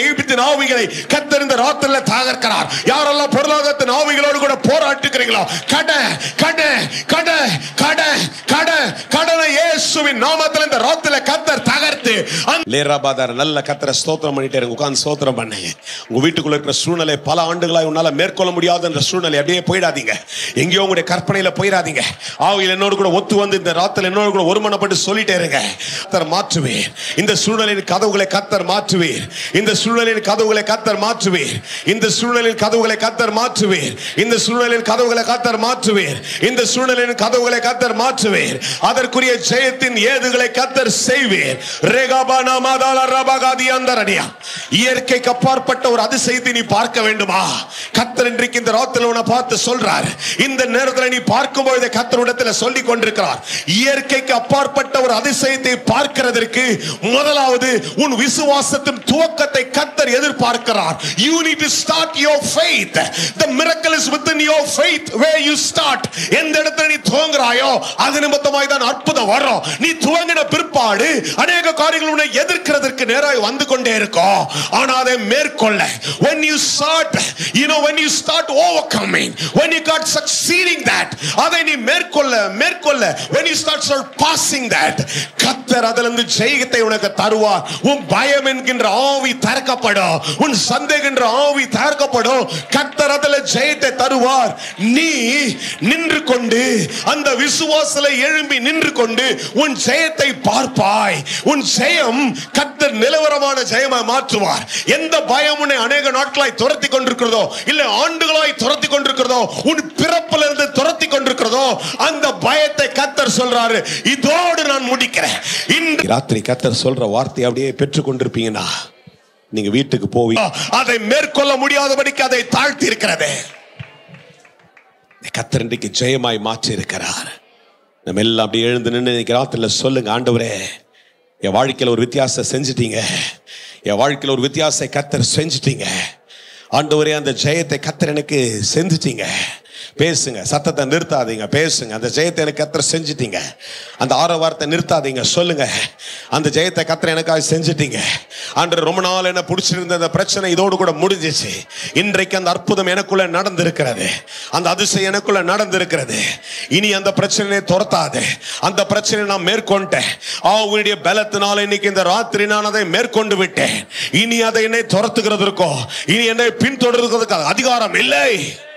S1: எகிப்தின் ஆவிகளை கத்தர் இந்த ராத்திரில தகர்க்கிறார் யாரெல்லாம் பொருளாதாரத்தின் ஆவிகளோடு கூட போராட்டுகிறீங்களோ கடை கடை கடை கடை கடை கடனை இயேசுவின் நாமத்தில் இந்த ராத்திரில கத்தர் தகர்த்து லேராபாதார் நல்ல கத்தரை ஸ்தோத்திரம் பண்ணிட்டே இருங்க உட்கார்ந்து ஸ்தோத்திரம் பண்ணுங்க உங்க வீட்டுக்குள்ள இருக்கிற சூழ்நிலை பல ஆண்டுகளாய் உன்னால மேற்கொள்ள முடியாத என்ற சூழ்நிலை அப்படியே போயிடாதீங்க எங்கேயோ உங்களுடைய கற்பனையில போயிடாதீங்க ஆவியில் என்னோடு கூட ஒத்து வந்து இந்த ராத்திரில என்னோடு கூட ஒருமனப்பட்டு சொல்லிட்டே இருங்க கத்தர் மாற்றுவீர் இந்த சூழ்நிலையின் கதவுகளை கத்தர் மாற்றுவீர் இந்த சூழ்நிலையின் கதவுகளை கத்தர் மாற்றுவீர் இந்த சூழ்நிலையின் கதவுகளை கத்தர் மாற்றுவீர் இந்த சூழ்நிலையின் கதவுகளை கத்தர் மாற்றுவீர் இந்த சூழ்நிலையின் கதவுகளை கத்தர் மாற்றுவீர் அதற்குரிய ஜெயத்தின் ஏதுகளை கத்தர் செய்வீர் ரேகாபானா மாதால ரபகாதி அந்தரடியா இயற்கைக்கு அப்பாற்பட்ட ஒரு அதிசயத்தை நீ பார்க்க வேண்டுமா கத்தர் இன்றைக்கு இந்த ராத்திரில உன்னை பார்த்து சொல்றார் இந்த நேரத்தில் நீ பார்க்கும் பொழுது கத்தரிடத்தில் சொல்லிக் கொண்டிருக்கிறார் இயற்கைக்கு அப்பாற்பட்ட ஒரு அதிசயத்தை பார்க்கிறதற்கு முதலாவது உன் விசுவாசத்தின் துவக்கத்தை கத்தர் எதிர்பார்க்கிறார் you need to start your faith the miracle is within your faith where you start எந்த இடத்துல நீ துவங்குறாயோ அது நிமித்தமாய் தான் அற்புதம் வரும் நீ துவங்கின பிற்பாடு அநேக காரியங்கள் உன்னை எதிர்க்கிறதற்கு நேராய் வந்து கொண்டே இருக்கும் ஆனா அதை மேற்கொள்ள when you start you know when you start overcoming when you got succeeding that அதை நீ மேற்கொள்ள மேற்கொள்ள when you start surpassing that கத்தர் அதிலிருந்து ஜெயத்தை உனக்கு தருவார் உன் பயம் என்கின்ற ஆவி தரக்கப்படும் உன் சந்தேகின்ற ஆவி தகர்க்கப்படும் கத்தர் அதில் ஜெயத்தை தருவார் நீ நின்று கொண்டு அந்த விசுவாசல எழும்பி நின்று கொண்டு உன் ஜெயத்தை பார்ப்பாய் உன் ஜெயம் கத்தர் நிலவரமான ஜெயமாய் மாற்றுவார் எந்த பயம் உன்னை அநேக நாட்களாய் துரத்தி கொண்டிருக்கிறதோ இல்ல ஆண்டுகளாய் துரத்தி கொண்டிருக்கிறதோ உன் பிறப்புல இருந்து துரத்தி கொண்டிருக்கிறதோ அந்த பயத்தை கத்தர் சொல்றாரு இதோடு நான் முடிக்கிறேன் இன்று ராத்திரி கத்தர் சொல்ற வார்த்தை அப்படியே பெற்றுக் கொண்டிருப்பீங்கன்னா நீங்க வீட்டுக்கு போவீங்க அதை மேற்கொள்ள முடியாதபடிக்கு அதை தாழ்த்தி இருக்கிறது கத்தர் இன்றைக்கு ஜெயமாய் மாற்றி இருக்கிறார் நம்ம எல்லாம் அப்படி எழுந்து நின்று இன்னைக்கு ராத்திரில சொல்லுங்க ஆண்டவரே என் வாழ்க்கையில் ஒரு வித்தியாசம் செஞ்சிட்டீங்க என் வாழ்க்கையில் ஒரு வித்தியாசத்தை கத்தர் செஞ்சிட்டீங்க ஆண்டவரே அந்த ஜெயத்தை கத்தர் எனக்கு செஞ்சிட்டீங்க பேசுங்க சத்தத்தை நிறுத்தாதீங்க பேசுங்க அந்த ஜெயத்தை எனக்கு கத்தர் செஞ்சிட்டீங்க அந்த ஆரோ வார்த்தை நிறுத்தாதீங்க சொல்லுங்க அந்த ஜெயத்தை கத்தர் எனக்காக செஞ்சிட்டீங்க அன்று ரொம்ப நாள் என்ன பிடிச்சிருந்த அந்த பிரச்சனை இதோடு கூட முடிஞ்சிச்சு இன்றைக்கு அந்த அற்புதம் எனக்குள்ள நடந்திருக்கிறது அந்த அதிசயம் எனக்குள்ள நடந்திருக்கிறது இனி அந்த பிரச்சனையை துரத்தாது அந்த பிரச்சனையை நான் மேற்கொண்டேன் அவங்களுடைய பலத்தினால இன்னைக்கு இந்த ராத்திரி நான் அதை மேற்கொண்டு விட்டேன் இனி அதை என்னை துரத்துகிறதற்கோ இனி என்னை பின்தொடர்கிறதுக்கு அதிகாரம் இல்லை